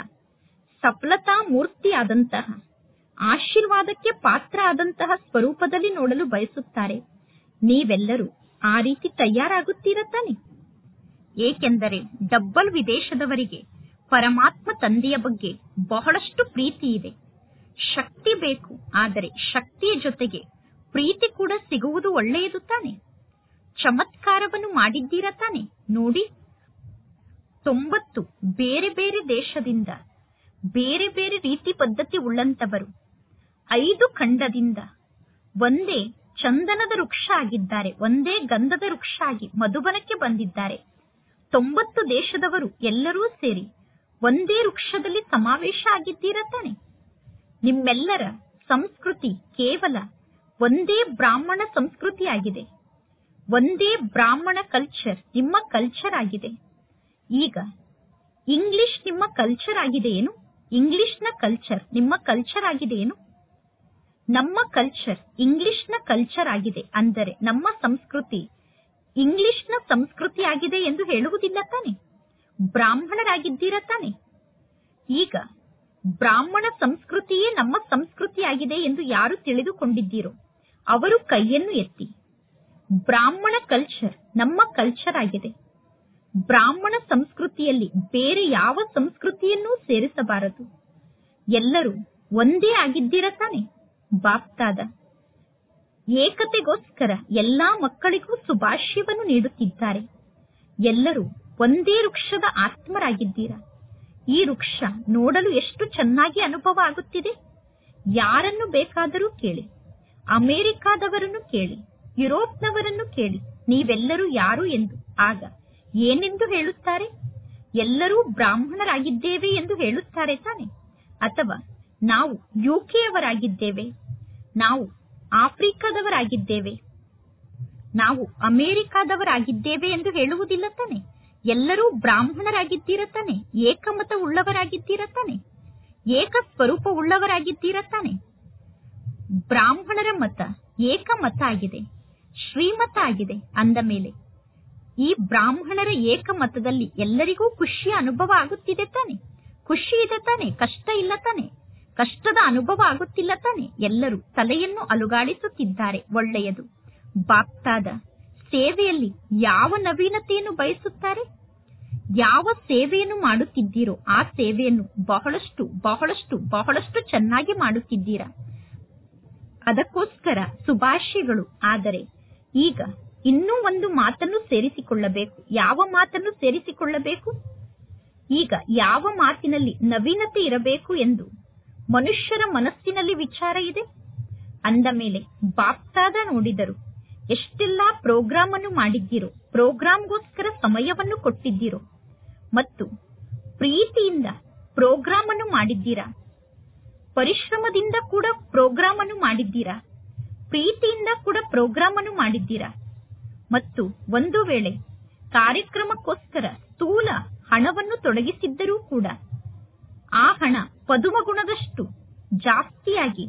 ಸಫಲತಾ ಮೂರ್ತಿಯಾದಂತಹ ಆಶೀರ್ವಾದಕ್ಕೆ ಪಾತ್ರ ಆದಂತಹ ಸ್ವರೂಪದಲ್ಲಿ ನೋಡಲು ಬಯಸುತ್ತಾರೆ ನೀವೆಲ್ಲರೂ ಆ ರೀತಿ ತಯಾರಾಗುತ್ತೀರ ತಾನೆ ಏಕೆಂದರೆ ಡಬ್ಬಲ್ ವಿದೇಶದವರಿಗೆ ಪರಮಾತ್ಮ ತಂದೆಯ ಬಗ್ಗೆ ಬಹಳಷ್ಟು ಪ್ರೀತಿ ಇದೆ ಶಕ್ತಿ ಬೇಕು ಆದರೆ ಶಕ್ತಿಯ ಜೊತೆಗೆ ಪ್ರೀತಿ ಕೂಡ ಸಿಗುವುದು ಒಳ್ಳೆಯದು ತಾನೆ ಚಮತ್ಕಾರವನ್ನು ಮಾಡಿದ್ದೀರಾ ತಾನೆ ನೋಡಿ ತೊಂಬತ್ತು ಬೇರೆ ಬೇರೆ ದೇಶದಿಂದ ಬೇರೆ ಬೇರೆ ರೀತಿ ಪದ್ಧತಿ ಉಳ್ಳಂತವರು ಐದು ಖಂಡದಿಂದ ಒಂದೇ ಚಂದನದ ವೃಕ್ಷ ಆಗಿದ್ದಾರೆ ಒಂದೇ ಗಂಧದ ವೃಕ್ಷ ಆಗಿ ಮಧುಬನಕ್ಕೆ ಬಂದಿದ್ದಾರೆ ತೊಂಬತ್ತು ದೇಶದವರು ಎಲ್ಲರೂ ಸೇರಿ ಒಂದೇ ವೃಕ್ಷದಲ್ಲಿ ಸಮಾವೇಶ ಆಗಿದ್ದೀರಾ ತಾನೆ ನಿಮ್ಮೆಲ್ಲರ ಸಂಸ್ಕೃತಿ ಕೇವಲ ಒಂದೇ ಬ್ರಾಹ್ಮಣ ಸಂಸ್ಕೃತಿ ಆಗಿದೆ ಒಂದೇ ಬ್ರಾಹ್ಮಣ ಕಲ್ಚರ್ ನಿಮ್ಮ ಕಲ್ಚರ್ ಆಗಿದೆ ಈಗ ಇಂಗ್ಲಿಷ್ ನಿಮ್ಮ ಕಲ್ಚರ್ ಆಗಿದೆ ಏನು ಇಂಗ್ಲಿಷ್ನ ಕಲ್ಚರ್ ನಿಮ್ಮ ಕಲ್ಚರ್ ಆಗಿದೆ ಏನು ನಮ್ಮ ಕಲ್ಚರ್ ಇಂಗ್ಲಿಷ್ನ ಕಲ್ಚರ್ ಆಗಿದೆ ಅಂದರೆ ನಮ್ಮ ಸಂಸ್ಕೃತಿ ಇಂಗ್ಲಿಷ್ನ ಸಂಸ್ಕೃತಿ ಆಗಿದೆ ಎಂದು ಹೇಳುವುದಿಲ್ಲ ತಾನೆ ಬ್ರಾಹ್ಮಣರಾಗಿದ್ದೀರಾ ತಾನೆ ಈಗ ಬ್ರಾಹ್ಮಣ ಸಂಸ್ಕೃತಿಯೇ ನಮ್ಮ ಸಂಸ್ಕೃತಿ ಆಗಿದೆ ಎಂದು ಯಾರು ತಿಳಿದುಕೊಂಡಿದ್ದೀರೋ ಅವರು ಕೈಯನ್ನು ಎತ್ತಿ ಬ್ರಾಹ್ಮಣ ಕಲ್ಚರ್ ನಮ್ಮ ಕಲ್ಚರ್ ಆಗಿದೆ ಬ್ರಾಹ್ಮಣ ಸಂಸ್ಕೃತಿಯಲ್ಲಿ ಬೇರೆ ಯಾವ ಸಂಸ್ಕೃತಿಯನ್ನೂ ಸೇರಿಸಬಾರದು ಎಲ್ಲರೂ ಒಂದೇ ಆಗಿದ್ದೀರಾ ತಾನೆ ಬಾಪ್ತಾದ ಏಕತೆಗೋಸ್ಕರ ಎಲ್ಲಾ ಮಕ್ಕಳಿಗೂ ಸುಭಾಷ್ಯವನ್ನು ನೀಡುತ್ತಿದ್ದಾರೆ ಎಲ್ಲರೂ ಒಂದೇ ವೃಕ್ಷದ ಆತ್ಮರಾಗಿದ್ದೀರಾ ಈ ವೃಕ್ಷ ನೋಡಲು ಎಷ್ಟು ಚೆನ್ನಾಗಿ ಅನುಭವ ಆಗುತ್ತಿದೆ ಯಾರನ್ನು ಬೇಕಾದರೂ ಕೇಳಿ ಅಮೆರಿಕಾದವರನ್ನು ಕೇಳಿ ಯುರೋಪ್ನವರನ್ನು ಕೇಳಿ ನೀವೆಲ್ಲರೂ ಯಾರು ಎಂದು ಆಗ ಏನೆಂದು ಹೇಳುತ್ತಾರೆ ಎಲ್ಲರೂ ಬ್ರಾಹ್ಮಣರಾಗಿದ್ದೇವೆ ಎಂದು ಹೇಳುತ್ತಾರೆ ತಾನೆ ಅಥವಾ ನಾವು ಯುಕೆಯವರಾಗಿದ್ದೇವೆ ನಾವು ಆಫ್ರಿಕಾದವರಾಗಿದ್ದೇವೆ ನಾವು ಅಮೆರಿಕಾದವರಾಗಿದ್ದೇವೆ ಎಂದು ಹೇಳುವುದಿಲ್ಲ ತಾನೆ ಎಲ್ಲರೂ ಬ್ರಾಹ್ಮಣರಾಗಿದ್ದೀರ ತಾನೆ ಏಕಮತ ಉಳ್ಳವರಾಗಿದ್ದೀರ ತಾನೆ ಏಕ ಸ್ವರೂಪ ಉಳ್ಳವರಾಗಿದ್ದೀರ ತಾನೆ ಬ್ರಾಹ್ಮಣರ ಮತ ಏಕಮತ ಆಗಿದೆ ಶ್ರೀಮತ ಆಗಿದೆ ಅಂದ ಮೇಲೆ ಈ ಬ್ರಾಹ್ಮಣರ ಏಕಮತದಲ್ಲಿ ಎಲ್ಲರಿಗೂ ಖುಷಿಯ ಅನುಭವ ಆಗುತ್ತಿದೆ ತಾನೆ ಖುಷಿ ಇದೆ ತಾನೆ ಕಷ್ಟ ಇಲ್ಲ ತಾನೆ ಕಷ್ಟದ ಅನುಭವ ಆಗುತ್ತಿಲ್ಲ ತಾನೆ ಎಲ್ಲರೂ ತಲೆಯನ್ನು ಅಲುಗಾಡಿಸುತ್ತಿದ್ದಾರೆ ಒಳ್ಳೆಯದು ಬಾಪ್ತಾದ ಸೇವೆಯಲ್ಲಿ ಯಾವ ನವೀನತೆಯನ್ನು ಬಯಸುತ್ತಾರೆ ಯಾವ ಸೇವೆಯನ್ನು ಮಾಡುತ್ತಿದ್ದೀರೋ ಆ ಸೇವೆಯನ್ನು ಬಹಳಷ್ಟು ಬಹಳಷ್ಟು ಬಹಳಷ್ಟು ಚೆನ್ನಾಗಿ ಮಾಡುತ್ತಿದ್ದೀರಾ ಅದಕ್ಕೋಸ್ಕರ ಸುಭಾಷಿಗಳು ಆದರೆ ಈಗ ಇನ್ನೂ ಒಂದು ಮಾತನ್ನು ಸೇರಿಸಿಕೊಳ್ಳಬೇಕು ಯಾವ ಮಾತನ್ನು ಸೇರಿಸಿಕೊಳ್ಳಬೇಕು ಈಗ ಯಾವ ಮಾತಿನಲ್ಲಿ ನವೀನತೆ ಇರಬೇಕು ಎಂದು ಮನುಷ್ಯರ ಮನಸ್ಸಿನಲ್ಲಿ ವಿಚಾರ ಇದೆ ಅಂದ ಮೇಲೆ ಬಾಪ್ತಾದ ನೋಡಿದರು ಎಷ್ಟೆಲ್ಲಾ ಪ್ರೋಗ್ರಾಮ್ ಅನ್ನು ಮಾಡಿದ್ದೀರೋ ಪ್ರೋಗ್ರಾಂಗೋಸ್ಕರ ಸಮಯವನ್ನು ಕೊಟ್ಟಿದ್ದೀರೋ ಮತ್ತು ಪ್ರೀತಿಯಿಂದ ಪ್ರೋಗ್ರಾಮ್ ಅನ್ನು ಮಾಡಿದ್ದೀರಾ ಪರಿಶ್ರಮದಿಂದ ಕೂಡ ಪ್ರೋಗ್ರಾಮ್ ಅನ್ನು ಮಾಡಿದ್ದೀರಾ ಪ್ರೀತಿಯಿಂದ ಕೂಡ ಪ್ರೋಗ್ರಾಮ್ ಅನ್ನು ಮಾಡಿದ್ದೀರಾ ಮತ್ತು ಒಂದು ವೇಳೆ ಕಾರ್ಯಕ್ರಮಕ್ಕೋಸ್ಕರ ಸ್ಥೂಲ ಹಣವನ್ನು ತೊಡಗಿಸಿದ್ದರೂ ಕೂಡ ಆ ಹಣ ಪದುಮ ಗುಣದಷ್ಟು ಜಾಸ್ತಿಯಾಗಿ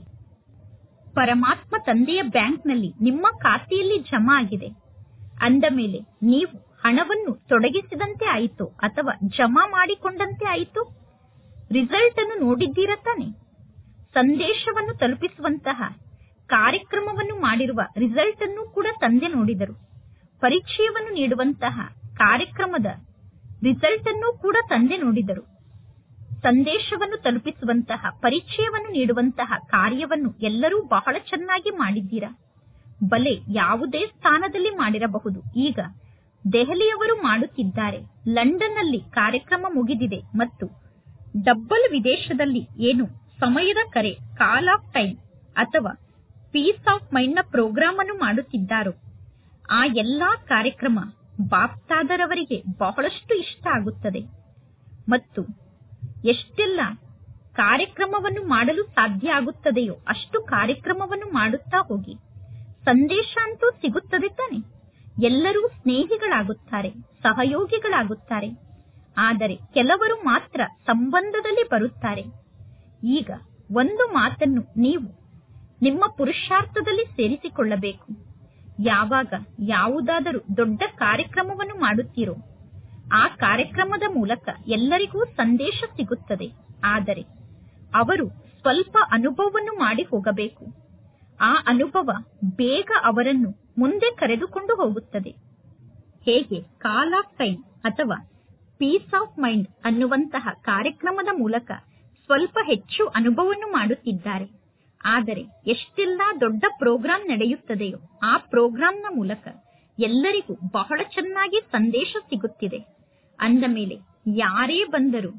ಪರಮಾತ್ಮ ತಂದೆಯ ಬ್ಯಾಂಕ್ನಲ್ಲಿ ನಿಮ್ಮ ಖಾತೆಯಲ್ಲಿ ಜಮಾ ಆಗಿದೆ ಅಂದ ಮೇಲೆ ನೀವು ಹಣವನ್ನು ತೊಡಗಿಸಿದಂತೆ ಆಯಿತು ಅಥವಾ ಜಮಾ ಮಾಡಿಕೊಂಡಂತೆ ಆಯಿತು ರಿಸಲ್ಟ್ ಅನ್ನು ನೋಡಿದ್ದೀರಾ ತಾನೆ ಸಂದೇಶವನ್ನು ತಲುಪಿಸುವಂತಹ ಕಾರ್ಯಕ್ರಮವನ್ನು ಮಾಡಿರುವ ರಿಸಲ್ಟ್ ಅನ್ನು ಕೂಡ ತಂದೆ ನೋಡಿದರು ಪರಿಚಯವನ್ನು ನೀಡುವಂತಹ ಕಾರ್ಯಕ್ರಮದ ರಿಸಲ್ಟ್ ಅನ್ನು ಕೂಡ ತಂದೆ ನೋಡಿದರು ಸಂದೇಶವನ್ನು ತಲುಪಿಸುವಂತಹ ಪರಿಚಯವನ್ನು ನೀಡುವಂತಹ ಕಾರ್ಯವನ್ನು ಎಲ್ಲರೂ ಬಹಳ ಚೆನ್ನಾಗಿ ಮಾಡಿದ್ದೀರಾ ಬಲೆ ಯಾವುದೇ ಸ್ಥಾನದಲ್ಲಿ ಮಾಡಿರಬಹುದು ಈಗ ದೆಹಲಿಯವರು ಮಾಡುತ್ತಿದ್ದಾರೆ ಲಂಡನ್ನಲ್ಲಿ ಕಾರ್ಯಕ್ರಮ ಮುಗಿದಿದೆ ಮತ್ತು ಡಬ್ಬಲ್ ವಿದೇಶದಲ್ಲಿ ಏನು ಸಮಯದ ಕರೆ ಕಾಲ್ ಆಫ್ ಟೈಮ್ ಅಥವಾ ಪೀಸ್ ಆಫ್ ಮೈಂಡ್ ನ ಪ್ರೋಗ್ರಾಮ್ ಅನ್ನು ಮಾಡುತ್ತಿದ್ದಾರೋ ಆ ಎಲ್ಲಾ ಕಾರ್ಯಕ್ರಮ ಬಾಪ್ತಾದರವರಿಗೆ ಬಹಳಷ್ಟು ಇಷ್ಟ ಆಗುತ್ತದೆ ಮತ್ತು ಎಷ್ಟೆಲ್ಲ ಕಾರ್ಯಕ್ರಮವನ್ನು ಮಾಡಲು ಸಾಧ್ಯ ಆಗುತ್ತದೆಯೋ ಅಷ್ಟು ಕಾರ್ಯಕ್ರಮವನ್ನು ಮಾಡುತ್ತಾ ಹೋಗಿ ಸಂದೇಶ ಅಂತೂ ಸಿಗುತ್ತದೆ ತಾನೆ ಎಲ್ಲರೂ ಸ್ನೇಹಿಗಳಾಗುತ್ತಾರೆ ಸಹಯೋಗಿಗಳಾಗುತ್ತಾರೆ ಆದರೆ ಕೆಲವರು ಮಾತ್ರ ಸಂಬಂಧದಲ್ಲಿ ಬರುತ್ತಾರೆ ಈಗ ಒಂದು ಮಾತನ್ನು ನೀವು ನಿಮ್ಮ ಪುರುಷಾರ್ಥದಲ್ಲಿ ಸೇರಿಸಿಕೊಳ್ಳಬೇಕು ಯಾವಾಗ ಯಾವುದಾದರೂ ದೊಡ್ಡ ಕಾರ್ಯಕ್ರಮವನ್ನು ಮಾಡುತ್ತೀರೋ ಆ ಕಾರ್ಯಕ್ರಮದ ಮೂಲಕ ಎಲ್ಲರಿಗೂ ಸಂದೇಶ ಸಿಗುತ್ತದೆ ಆದರೆ ಅವರು ಸ್ವಲ್ಪ ಅನುಭವವನ್ನು ಮಾಡಿ ಹೋಗಬೇಕು ಆ ಅನುಭವ ಬೇಗ ಅವರನ್ನು ಮುಂದೆ ಕರೆದುಕೊಂಡು ಹೋಗುತ್ತದೆ ಹೇಗೆ ಕಾಲ್ ಆಫ್ ಟೈಮ್ ಅಥವಾ ಪೀಸ್ ಆಫ್ ಮೈಂಡ್ ಅನ್ನುವಂತಹ ಕಾರ್ಯಕ್ರಮದ ಮೂಲಕ ಸ್ವಲ್ಪ ಹೆಚ್ಚು ಅನುಭವವನ್ನು ಮಾಡುತ್ತಿದ್ದಾರೆ ಆದರೆ ಎಷ್ಟೆಲ್ಲಾ ದೊಡ್ಡ ಪ್ರೋಗ್ರಾಂ ನಡೆಯುತ್ತದೆಯೋ ಆ ಪ್ರೋಗ್ರಾಂನ ಮೂಲಕ ಎಲ್ಲರಿಗೂ ಬಹಳ ಚೆನ್ನಾಗಿ ಸಂದೇಶ ಸಿಗುತ್ತಿದೆ ಅಂದ ಮೇಲೆ ಯಾರೇ ಬಂದರೂ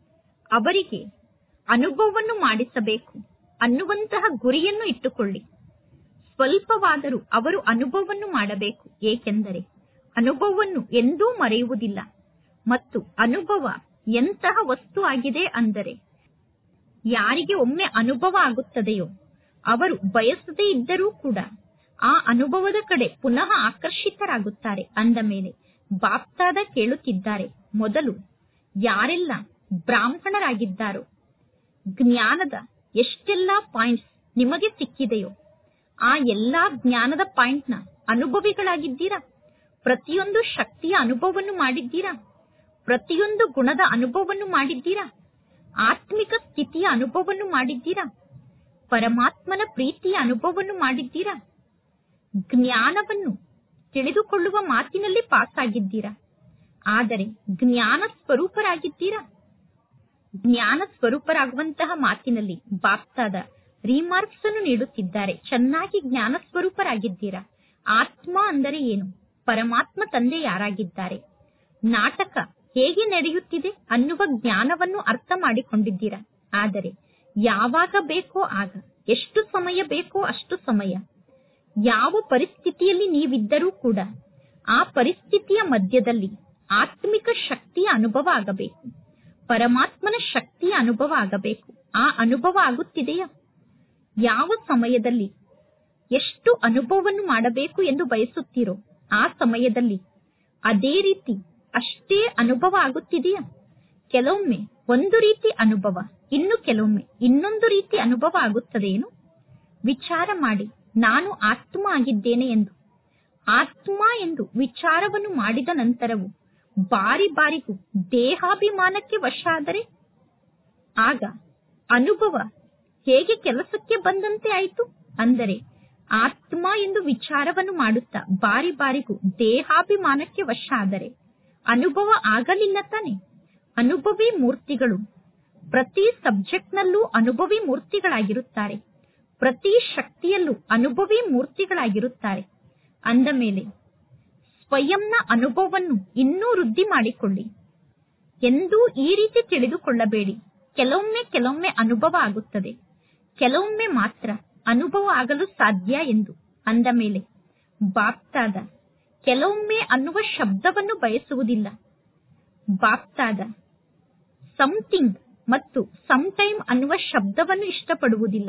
ಅವರಿಗೆ ಅನುಭವವನ್ನು ಮಾಡಿಸಬೇಕು ಅನ್ನುವಂತಹ ಗುರಿಯನ್ನು ಇಟ್ಟುಕೊಳ್ಳಿ ಸ್ವಲ್ಪವಾದರೂ ಅವರು ಅನುಭವವನ್ನು ಮಾಡಬೇಕು ಏಕೆಂದರೆ ಅನುಭವವನ್ನು ಎಂದೂ ಮರೆಯುವುದಿಲ್ಲ ಮತ್ತು ಅನುಭವ ಎಂತಹ ವಸ್ತು ಆಗಿದೆ ಅಂದರೆ ಯಾರಿಗೆ ಒಮ್ಮೆ ಅನುಭವ ಆಗುತ್ತದೆಯೋ ಅವರು ಬಯಸದೇ ಇದ್ದರೂ ಕೂಡ ಆ ಅನುಭವದ ಕಡೆ ಪುನಃ ಆಕರ್ಷಿತರಾಗುತ್ತಾರೆ ಅಂದ ಮೇಲೆ ಬಾಪ್ತಾದ ಕೇಳುತ್ತಿದ್ದಾರೆ ಮೊದಲು ಯಾರೆಲ್ಲ ಬ್ರಾಹ್ಮಣರಾಗಿದ್ದಾರೋ ಜ್ಞಾನದ ಎಷ್ಟೆಲ್ಲಾ ಪಾಯಿಂಟ್ಸ್ ನಿಮಗೆ ಸಿಕ್ಕಿದೆಯೋ ಆ ಎಲ್ಲಾ ಜ್ಞಾನದ ಪಾಯಿಂಟ್ನ ಅನುಭವಿಗಳಾಗಿದ್ದೀರಾ ಪ್ರತಿಯೊಂದು ಶಕ್ತಿಯ ಅನುಭವವನ್ನು ಮಾಡಿದ್ದೀರಾ ಪ್ರತಿಯೊಂದು ಗುಣದ ಅನುಭವವನ್ನು ಮಾಡಿದ್ದೀರಾ ಆತ್ಮಿಕ ಸ್ಥಿತಿಯ ಅನುಭವವನ್ನು ಮಾಡಿದ್ದೀರಾ ಪರಮಾತ್ಮನ ಪ್ರೀತಿಯ ಅನುಭವವನ್ನು ಮಾಡಿದ್ದೀರಾ ಜ್ಞಾನವನ್ನು ತಿಳಿದುಕೊಳ್ಳುವ ಮಾತಿನಲ್ಲಿ ಪಾಸ್ ಆಗಿದ್ದೀರಾ ಆದರೆ ಜ್ಞಾನ ಸ್ವರೂಪರಾಗಿದ್ದೀರಾ ಜ್ಞಾನ ಸ್ವರೂಪರಾಗುವಂತಹ ಮಾತಿನಲ್ಲಿ ಬಾಪ್ತಾದ ರಿಮಾರ್ಕ್ಸ್ ಅನ್ನು ನೀಡುತ್ತಿದ್ದಾರೆ ಚೆನ್ನಾಗಿ ಜ್ಞಾನ ಸ್ವರೂಪರಾಗಿದ್ದೀರಾ ಆತ್ಮ ಅಂದರೆ ಏನು ಪರಮಾತ್ಮ ತಂದೆ ಯಾರಾಗಿದ್ದಾರೆ ನಾಟಕ ಹೇಗೆ ನಡೆಯುತ್ತಿದೆ ಅನ್ನುವ ಜ್ಞಾನವನ್ನು ಅರ್ಥ ಮಾಡಿಕೊಂಡಿದ್ದೀರಾ ಆದರೆ ಯಾವಾಗ ಬೇಕೋ ಆಗ ಎಷ್ಟು ಸಮಯ ಬೇಕೋ ಅಷ್ಟು ಸಮಯ ಯಾವ ಪರಿಸ್ಥಿತಿಯಲ್ಲಿ ನೀವಿದ್ದರೂ ಕೂಡ ಆ ಪರಿಸ್ಥಿತಿಯ ಮಧ್ಯದಲ್ಲಿ ಆತ್ಮಿಕ ಶಕ್ತಿಯ ಅನುಭವ ಆಗಬೇಕು ಪರಮಾತ್ಮನ ಶಕ್ತಿಯ ಅನುಭವ ಆಗಬೇಕು ಆ ಅನುಭವ ಆಗುತ್ತಿದೆಯಾ ಯಾವ ಸಮಯದಲ್ಲಿ ಎಷ್ಟು ಅನುಭವವನ್ನು ಮಾಡಬೇಕು ಎಂದು ಬಯಸುತ್ತೀರೋ ಆ ಸಮಯದಲ್ಲಿ ಅದೇ ರೀತಿ ಅಷ್ಟೇ ಅನುಭವ ಆಗುತ್ತಿದೆಯಾ ಕೆಲವೊಮ್ಮೆ ಒಂದು ರೀತಿ ಅನುಭವ ಇನ್ನು ಕೆಲವೊಮ್ಮೆ ಇನ್ನೊಂದು ರೀತಿ ಅನುಭವ ಆಗುತ್ತದೆಯೇನು ವಿಚಾರ ಮಾಡಿ ನಾನು ಆತ್ಮ ಆಗಿದ್ದೇನೆ ಎಂದು ಆತ್ಮ ಎಂದು ವಿಚಾರವನ್ನು ಮಾಡಿದ ನಂತರವೂ ಬಾರಿ ಬಾರಿಗೂ ದೇಹಾಭಿಮಾನಕ್ಕೆ ವಶ ಆದರೆ ಆಗ ಅನುಭವ ಹೇಗೆ ಕೆಲಸಕ್ಕೆ ಬಂದಂತೆ ಆಯಿತು ಅಂದರೆ ಆತ್ಮ ಎಂದು ವಿಚಾರವನ್ನು ಮಾಡುತ್ತಾ ಬಾರಿ ಬಾರಿಗೂ ದೇಹಾಭಿಮಾನಕ್ಕೆ ವಶ ಆದರೆ ಅನುಭವ ಆಗಲಿಲ್ಲ ತಾನೆ ಅನುಭವಿ ಮೂರ್ತಿಗಳು ಪ್ರತಿ ಸಬ್ಜೆಕ್ಟ್ನಲ್ಲೂ ಅನುಭವಿ ಮೂರ್ತಿಗಳಾಗಿರುತ್ತಾರೆ ಪ್ರತಿ ಶಕ್ತಿಯಲ್ಲೂ ಅನುಭವಿ ಮೂರ್ತಿಗಳಾಗಿರುತ್ತಾರೆ ಅಂದ ಮೇಲೆ ಸ್ವಯಂನ ಅನುಭವವನ್ನು ಇನ್ನೂ ವೃದ್ಧಿ ಮಾಡಿಕೊಳ್ಳಿ ಎಂದೂ ಈ ರೀತಿ ತಿಳಿದುಕೊಳ್ಳಬೇಡಿ ಕೆಲವೊಮ್ಮೆ ಕೆಲವೊಮ್ಮೆ ಅನುಭವ ಆಗುತ್ತದೆ ಕೆಲವೊಮ್ಮೆ ಮಾತ್ರ ಅನುಭವ ಆಗಲು ಸಾಧ್ಯ ಎಂದು ಅಂದ ಮೇಲೆ ಬಾಪ್ತಾದ ಕೆಲವೊಮ್ಮೆ ಅನ್ನುವ ಶಬ್ದವನ್ನು ಬಯಸುವುದಿಲ್ಲ ಬಾಪ್ತಾದ ಸಮಥಿಂಗ್ ಮತ್ತು ಸಮಟೈಮ್ ಅನ್ನುವ ಶಬ್ದವನ್ನು ಇಷ್ಟಪಡುವುದಿಲ್ಲ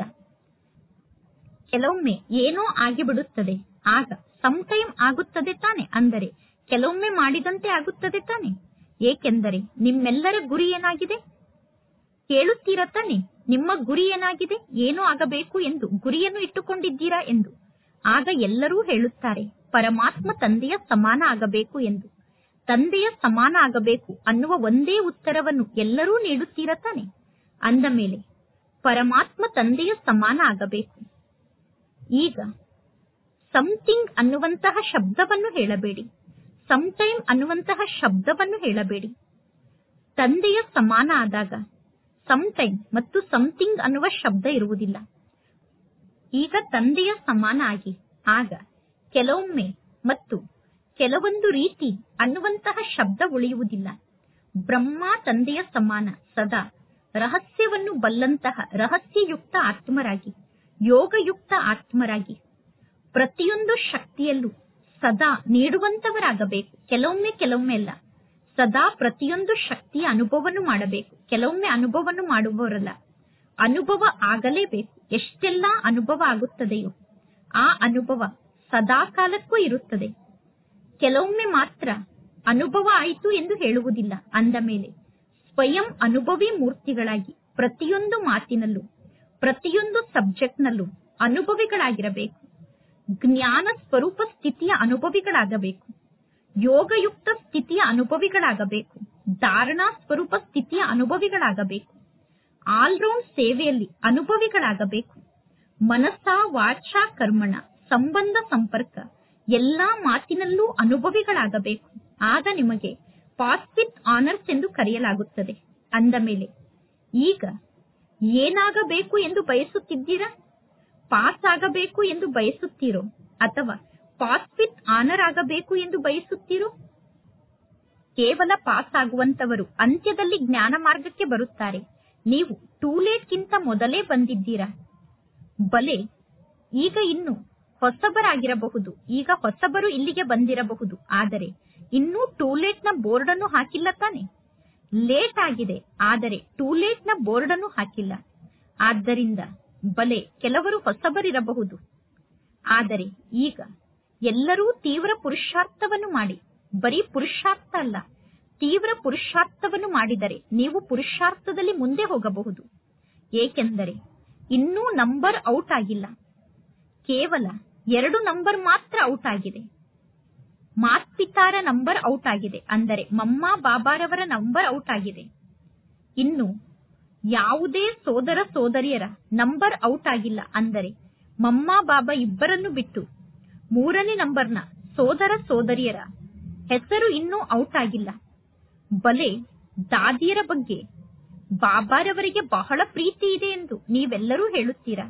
ಕೆಲವೊಮ್ಮೆ ಏನೋ ಆಗಿಬಿಡುತ್ತದೆ ಆಗ ಸಮಟೈಮ್ ಆಗುತ್ತದೆ ತಾನೆ ಅಂದರೆ ಕೆಲವೊಮ್ಮೆ ಮಾಡಿದಂತೆ ಆಗುತ್ತದೆ ತಾನೆ ಏಕೆಂದರೆ ನಿಮ್ಮೆಲ್ಲರ ಗುರಿ ಏನಾಗಿದೆ ಕೇಳುತ್ತೀರಾ ತಾನೆ ನಿಮ್ಮ ಗುರಿ ಏನಾಗಿದೆ ಏನೋ ಆಗಬೇಕು ಎಂದು ಗುರಿಯನ್ನು ಇಟ್ಟುಕೊಂಡಿದ್ದೀರಾ ಎಂದು ಆಗ ಎಲ್ಲರೂ ಹೇಳುತ್ತಾರೆ ಪರಮಾತ್ಮ ತಂದೆಯ ಸಮಾನ ಆಗಬೇಕು ಎಂದು ತಂದೆಯ ಸಮಾನ ಆಗಬೇಕು ಅನ್ನುವ ಒಂದೇ ಉತ್ತರವನ್ನು ಎಲ್ಲರೂ ನೀಡುತ್ತೀರಾ ತಾನೆ ಅಂದ ಮೇಲೆ ಪರಮಾತ್ಮ ತಂದೆಯ ಸಮಾನ ಆಗಬೇಕು ಈಗ ಸಮಥಿಂಗ್ ಅನ್ನುವಂತಹ ಶಬ್ದವನ್ನು ಹೇಳಬೇಡಿ ಸಮಟೈಮ್ ಅನ್ನುವಂತಹ ಶಬ್ದವನ್ನು ಹೇಳಬೇಡಿ ತಂದೆಯ ಸಮಾನ ಆದಾಗ ಸಮಟೈಮ್ ಮತ್ತು ಸಮಥಿಂಗ್ ಅನ್ನುವ ಶಬ್ದ ಇರುವುದಿಲ್ಲ ಈಗ ತಂದೆಯ ಸಮಾನ ಆಗಿ ಆಗ ಕೆಲವೊಮ್ಮೆ ಮತ್ತು ಕೆಲವೊಂದು ರೀತಿ ಅನ್ನುವಂತಹ ಶಬ್ದ ಉಳಿಯುವುದಿಲ್ಲ ಬ್ರಹ್ಮ ತಂದೆಯ ಸಮಾನ ಸದಾ ರಹಸ್ಯವನ್ನು ಬಲ್ಲಂತಹ ರಹಸ್ಯಯುಕ್ತ ಆತ್ಮರಾಗಿ ಯೋಗಯುಕ್ತ ಆತ್ಮರಾಗಿ ಪ್ರತಿಯೊಂದು ಶಕ್ತಿಯಲ್ಲೂ ಸದಾ ನೀಡುವಂತವರಾಗಬೇಕು ಕೆಲವೊಮ್ಮೆ ಕೆಲವೊಮ್ಮೆ ಅಲ್ಲ ಸದಾ ಪ್ರತಿಯೊಂದು ಶಕ್ತಿಯ ಅನುಭವವನ್ನು ಮಾಡಬೇಕು ಕೆಲವೊಮ್ಮೆ ಅನುಭವವನ್ನು ಮಾಡುವವರಲ್ಲ ಅನುಭವ ಆಗಲೇಬೇಕು ಎಷ್ಟೆಲ್ಲಾ ಅನುಭವ ಆಗುತ್ತದೆಯೋ ಆ ಅನುಭವ ಸದಾ ಕಾಲಕ್ಕೂ ಇರುತ್ತದೆ ಕೆಲವೊಮ್ಮೆ ಮಾತ್ರ ಅನುಭವ ಆಯಿತು ಎಂದು ಹೇಳುವುದಿಲ್ಲ ಅಂದ ಮೇಲೆ ಸ್ವಯಂ ಅನುಭವಿ ಮೂರ್ತಿಗಳಾಗಿ ಪ್ರತಿಯೊಂದು ಮಾತಿನಲ್ಲೂ ಪ್ರತಿಯೊಂದು ಸಬ್ಜೆಕ್ಟ್ನಲ್ಲೂ ಅನುಭವಿಗಳಾಗಿರಬೇಕು ಜ್ಞಾನ ಸ್ವರೂಪ ಸ್ಥಿತಿಯ ಅನುಭವಿಗಳಾಗಬೇಕು ಯೋಗಯುಕ್ತ ಸ್ಥಿತಿಯ ಅನುಭವಿಗಳಾಗಬೇಕು ಧಾರಣಾ ಸ್ವರೂಪ ಸ್ಥಿತಿಯ ಅನುಭವಿಗಳಾಗಬೇಕು ಆಲ್ರೌಂಡ್ ಸೇವೆಯಲ್ಲಿ ಅನುಭವಿಗಳಾಗಬೇಕು ಮನಸ್ಸ ವಾಚ ಕರ್ಮಣ ಸಂಬಂಧ ಸಂಪರ್ಕ ಎಲ್ಲಾ ಮಾತಿನಲ್ಲೂ ಅನುಭವಿಗಳಾಗಬೇಕು ಆಗ ನಿಮಗೆ ಪಾಸ್ ವಿತ್ ಆನರ್ಸ್ ಎಂದು ಕರೆಯಲಾಗುತ್ತದೆ ಅಂದ ಮೇಲೆ ಈಗ ಏನಾಗಬೇಕು ಎಂದು ಬಯಸುತ್ತಿದ್ದೀರಾ ಪಾಸ್ ಆಗಬೇಕು ಎಂದು ಬಯಸುತ್ತೀರೋ ಅಥವಾ ಪಾಸ್ ವಿತ್ ಆನರ್ ಆಗಬೇಕು ಎಂದು ಬಯಸುತ್ತೀರೋ ಕೇವಲ ಪಾಸ್ ಆಗುವಂತವರು ಅಂತ್ಯದಲ್ಲಿ ಜ್ಞಾನ ಮಾರ್ಗಕ್ಕೆ ಬರುತ್ತಾರೆ ನೀವು ಟೂ ಲೇಟ್ಗಿಂತ ಮೊದಲೇ ಬಂದಿದ್ದೀರಾ ಬಲೆ ಈಗ ಇನ್ನು ಹೊಸಬರಾಗಿರಬಹುದು ಈಗ ಹೊಸಬರು ಇಲ್ಲಿಗೆ ಬಂದಿರಬಹುದು ಆದರೆ ಇನ್ನೂ ಟೂ ಲೇಟ್ ನ ಬೋರ್ಡ್ ಅನ್ನು ಹಾಕಿಲ್ಲ ತಾನೆ ಲೇಟ್ ಆಗಿದೆ ಆದರೆ ಟೂ ಲೇಟ್ ನ ಬೋರ್ಡ್ ಅನ್ನು ಹಾಕಿಲ್ಲ ಆದ್ದರಿಂದ ಬಲೆ ಕೆಲವರು ಹೊಸಬರಿರಬಹುದು ಆದರೆ ಈಗ ಎಲ್ಲರೂ ತೀವ್ರ ಪುರುಷಾರ್ಥವನ್ನು ಮಾಡಿ ಬರೀ ಪುರುಷಾರ್ಥ ಅಲ್ಲ ತೀವ್ರ ಪುರುಷಾರ್ಥವನ್ನು ಮಾಡಿದರೆ ನೀವು ಪುರುಷಾರ್ಥದಲ್ಲಿ ಮುಂದೆ ಹೋಗಬಹುದು ಏಕೆಂದರೆ ಇನ್ನೂ ನಂಬರ್ ಔಟ್ ಆಗಿಲ್ಲ ಕೇವಲ ಎರಡು ನಂಬರ್ ಮಾತ್ರ ಔಟ್ ಆಗಿದೆ ಮಾತ್ಪಿತಾರ ನಂಬರ್ ಔಟ್ ಆಗಿದೆ ಅಂದರೆ ಮಮ್ಮ ಬಾಬಾರವರ ನಂಬರ್ ಔಟ್ ಆಗಿದೆ ಇನ್ನು ಯಾವುದೇ ಸೋದರ ಸೋದರಿಯರ ನಂಬರ್ ಔಟ್ ಆಗಿಲ್ಲ ಅಂದರೆ ಮಮ್ಮ ಬಾಬಾ ಇಬ್ಬರನ್ನು ಬಿಟ್ಟು ಮೂರನೇ ನಂಬರ್ನ ಸೋದರ ಸೋದರಿಯರ ಹೆಸರು ಇನ್ನೂ ಔಟ್ ಆಗಿಲ್ಲ ಬಲೆ ದಾದಿಯರ ಬಗ್ಗೆ ಬಾಬಾರವರಿಗೆ ಬಹಳ ಪ್ರೀತಿ ಇದೆ ಎಂದು ನೀವೆಲ್ಲರೂ ಹೇಳುತ್ತೀರಾ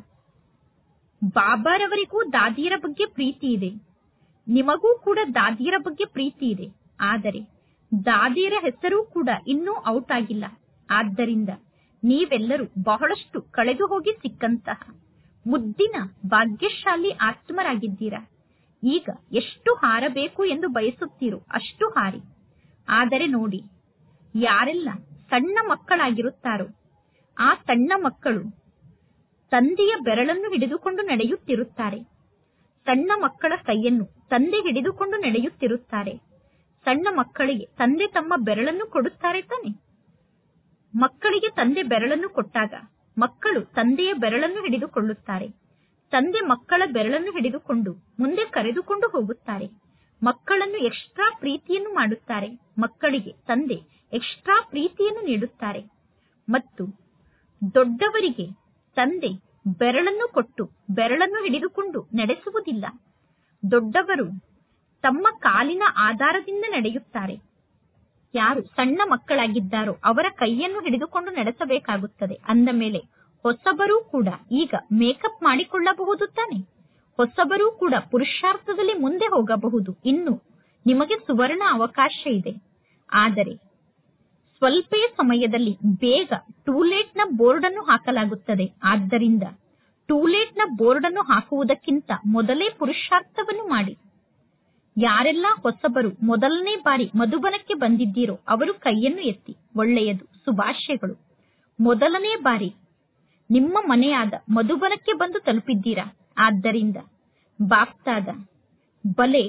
ಬಾಬಾರವರಿಗೂ ದಾದಿಯರ ಬಗ್ಗೆ ಪ್ರೀತಿ ಇದೆ ನಿಮಗೂ ಕೂಡ ದಾದಿಯರ ಬಗ್ಗೆ ಪ್ರೀತಿ ಇದೆ ಆದರೆ ದಾದಿಯರ ಹೆಸರು ಕೂಡ ಇನ್ನೂ ಔಟ್ ಆಗಿಲ್ಲ ಆದ್ದರಿಂದ ನೀವೆಲ್ಲರೂ ಬಹಳಷ್ಟು ಕಳೆದು ಹೋಗಿ ಸಿಕ್ಕಂತಹ ಮುದ್ದಿನ ಭಾಗ್ಯಶಾಲಿ ಆತ್ಮರಾಗಿದ್ದೀರಾ ಈಗ ಎಷ್ಟು ಹಾರಬೇಕು ಎಂದು ಬಯಸುತ್ತೀರೋ ಅಷ್ಟು ಹಾರಿ ಆದರೆ ನೋಡಿ ಯಾರೆಲ್ಲ ಸಣ್ಣ ಮಕ್ಕಳಾಗಿರುತ್ತಾರೋ ಆ ಸಣ್ಣ ಮಕ್ಕಳು ತಂದೆಯ ಬೆರಳನ್ನು ಹಿಡಿದುಕೊಂಡು ನಡೆಯುತ್ತಿರುತ್ತಾರೆ ಸಣ್ಣ ಮಕ್ಕಳ ಕೈಯನ್ನು ತಂದೆ ಹಿಡಿದುಕೊಂಡು ನಡೆಯುತ್ತಿರುತ್ತಾರೆ ಸಣ್ಣ ಮಕ್ಕಳಿಗೆ ತಂದೆ ತಮ್ಮ ಬೆರಳನ್ನು ಕೊಡುತ್ತಾರೆ ತಾನೆ ಮಕ್ಕಳಿಗೆ ತಂದೆ ಬೆರಳನ್ನು ಕೊಟ್ಟಾಗ ಮಕ್ಕಳು ತಂದೆಯ ಬೆರಳನ್ನು ಹಿಡಿದುಕೊಳ್ಳುತ್ತಾರೆ ತಂದೆ ಮಕ್ಕಳ ಬೆರಳನ್ನು ಹಿಡಿದುಕೊಂಡು ಮುಂದೆ ಕರೆದುಕೊಂಡು ಹೋಗುತ್ತಾರೆ ಮಕ್ಕಳನ್ನು ಎಕ್ಸ್ಟ್ರಾ ಪ್ರೀತಿಯನ್ನು ಮಾಡುತ್ತಾರೆ ಮಕ್ಕಳಿಗೆ ತಂದೆ ಎಕ್ಸ್ಟ್ರಾ ಪ್ರೀತಿಯನ್ನು ನೀಡುತ್ತಾರೆ ಮತ್ತು ದೊಡ್ಡವರಿಗೆ ತಂದೆ ಬೆರಳನ್ನು ಕೊಟ್ಟು ಬೆರಳನ್ನು ಹಿಡಿದುಕೊಂಡು ನಡೆಸುವುದಿಲ್ಲ ದೊಡ್ಡವರು ತಮ್ಮ ಕಾಲಿನ ಆಧಾರದಿಂದ ನಡೆಯುತ್ತಾರೆ ಯಾರು ಸಣ್ಣ ಮಕ್ಕಳಾಗಿದ್ದಾರೋ ಅವರ ಕೈಯನ್ನು ಹಿಡಿದುಕೊಂಡು ನಡೆಸಬೇಕಾಗುತ್ತದೆ ಅಂದ ಮೇಲೆ ಹೊಸಬರೂ ಕೂಡ ಈಗ ಮೇಕಪ್ ಮಾಡಿಕೊಳ್ಳಬಹುದು ತಾನೆ ಹೊಸಬರೂ ಕೂಡ ಪುರುಷಾರ್ಥದಲ್ಲಿ ಮುಂದೆ ಹೋಗಬಹುದು ಇನ್ನು ನಿಮಗೆ ಸುವರ್ಣ ಅವಕಾಶ ಇದೆ ಆದರೆ ಸ್ವಲ್ಪೇ ಸಮಯದಲ್ಲಿ ಬೇಗ ಟೂಲೇಟ್ ನ ಬೋರ್ಡ್ ಅನ್ನು ಹಾಕಲಾಗುತ್ತದೆ ಆದ್ದರಿಂದ ಟೂಲೇಟ್ ನ ಬೋರ್ಡ್ ಅನ್ನು ಹಾಕುವುದಕ್ಕಿಂತ ಮೊದಲೇ ಪುರುಷಾರ್ಥವನ್ನು ಮಾಡಿ ಯಾರೆಲ್ಲ ಹೊಸಬರು ಮೊದಲನೇ ಬಾರಿ ಮಧುಬನಕ್ಕೆ ಬಂದಿದ್ದೀರೋ ಅವರು ಕೈಯನ್ನು ಎತ್ತಿ ಒಳ್ಳೆಯದು ಶುಭಾಶಯಗಳು ಮೊದಲನೇ ಬಾರಿ ನಿಮ್ಮ ಮನೆಯಾದ ಮಧುಬನಕ್ಕೆ ಬಂದು ತಲುಪಿದ್ದೀರಾ ಆದ್ದರಿಂದ ಬಾಪ್ತಾದ ಬಲೆ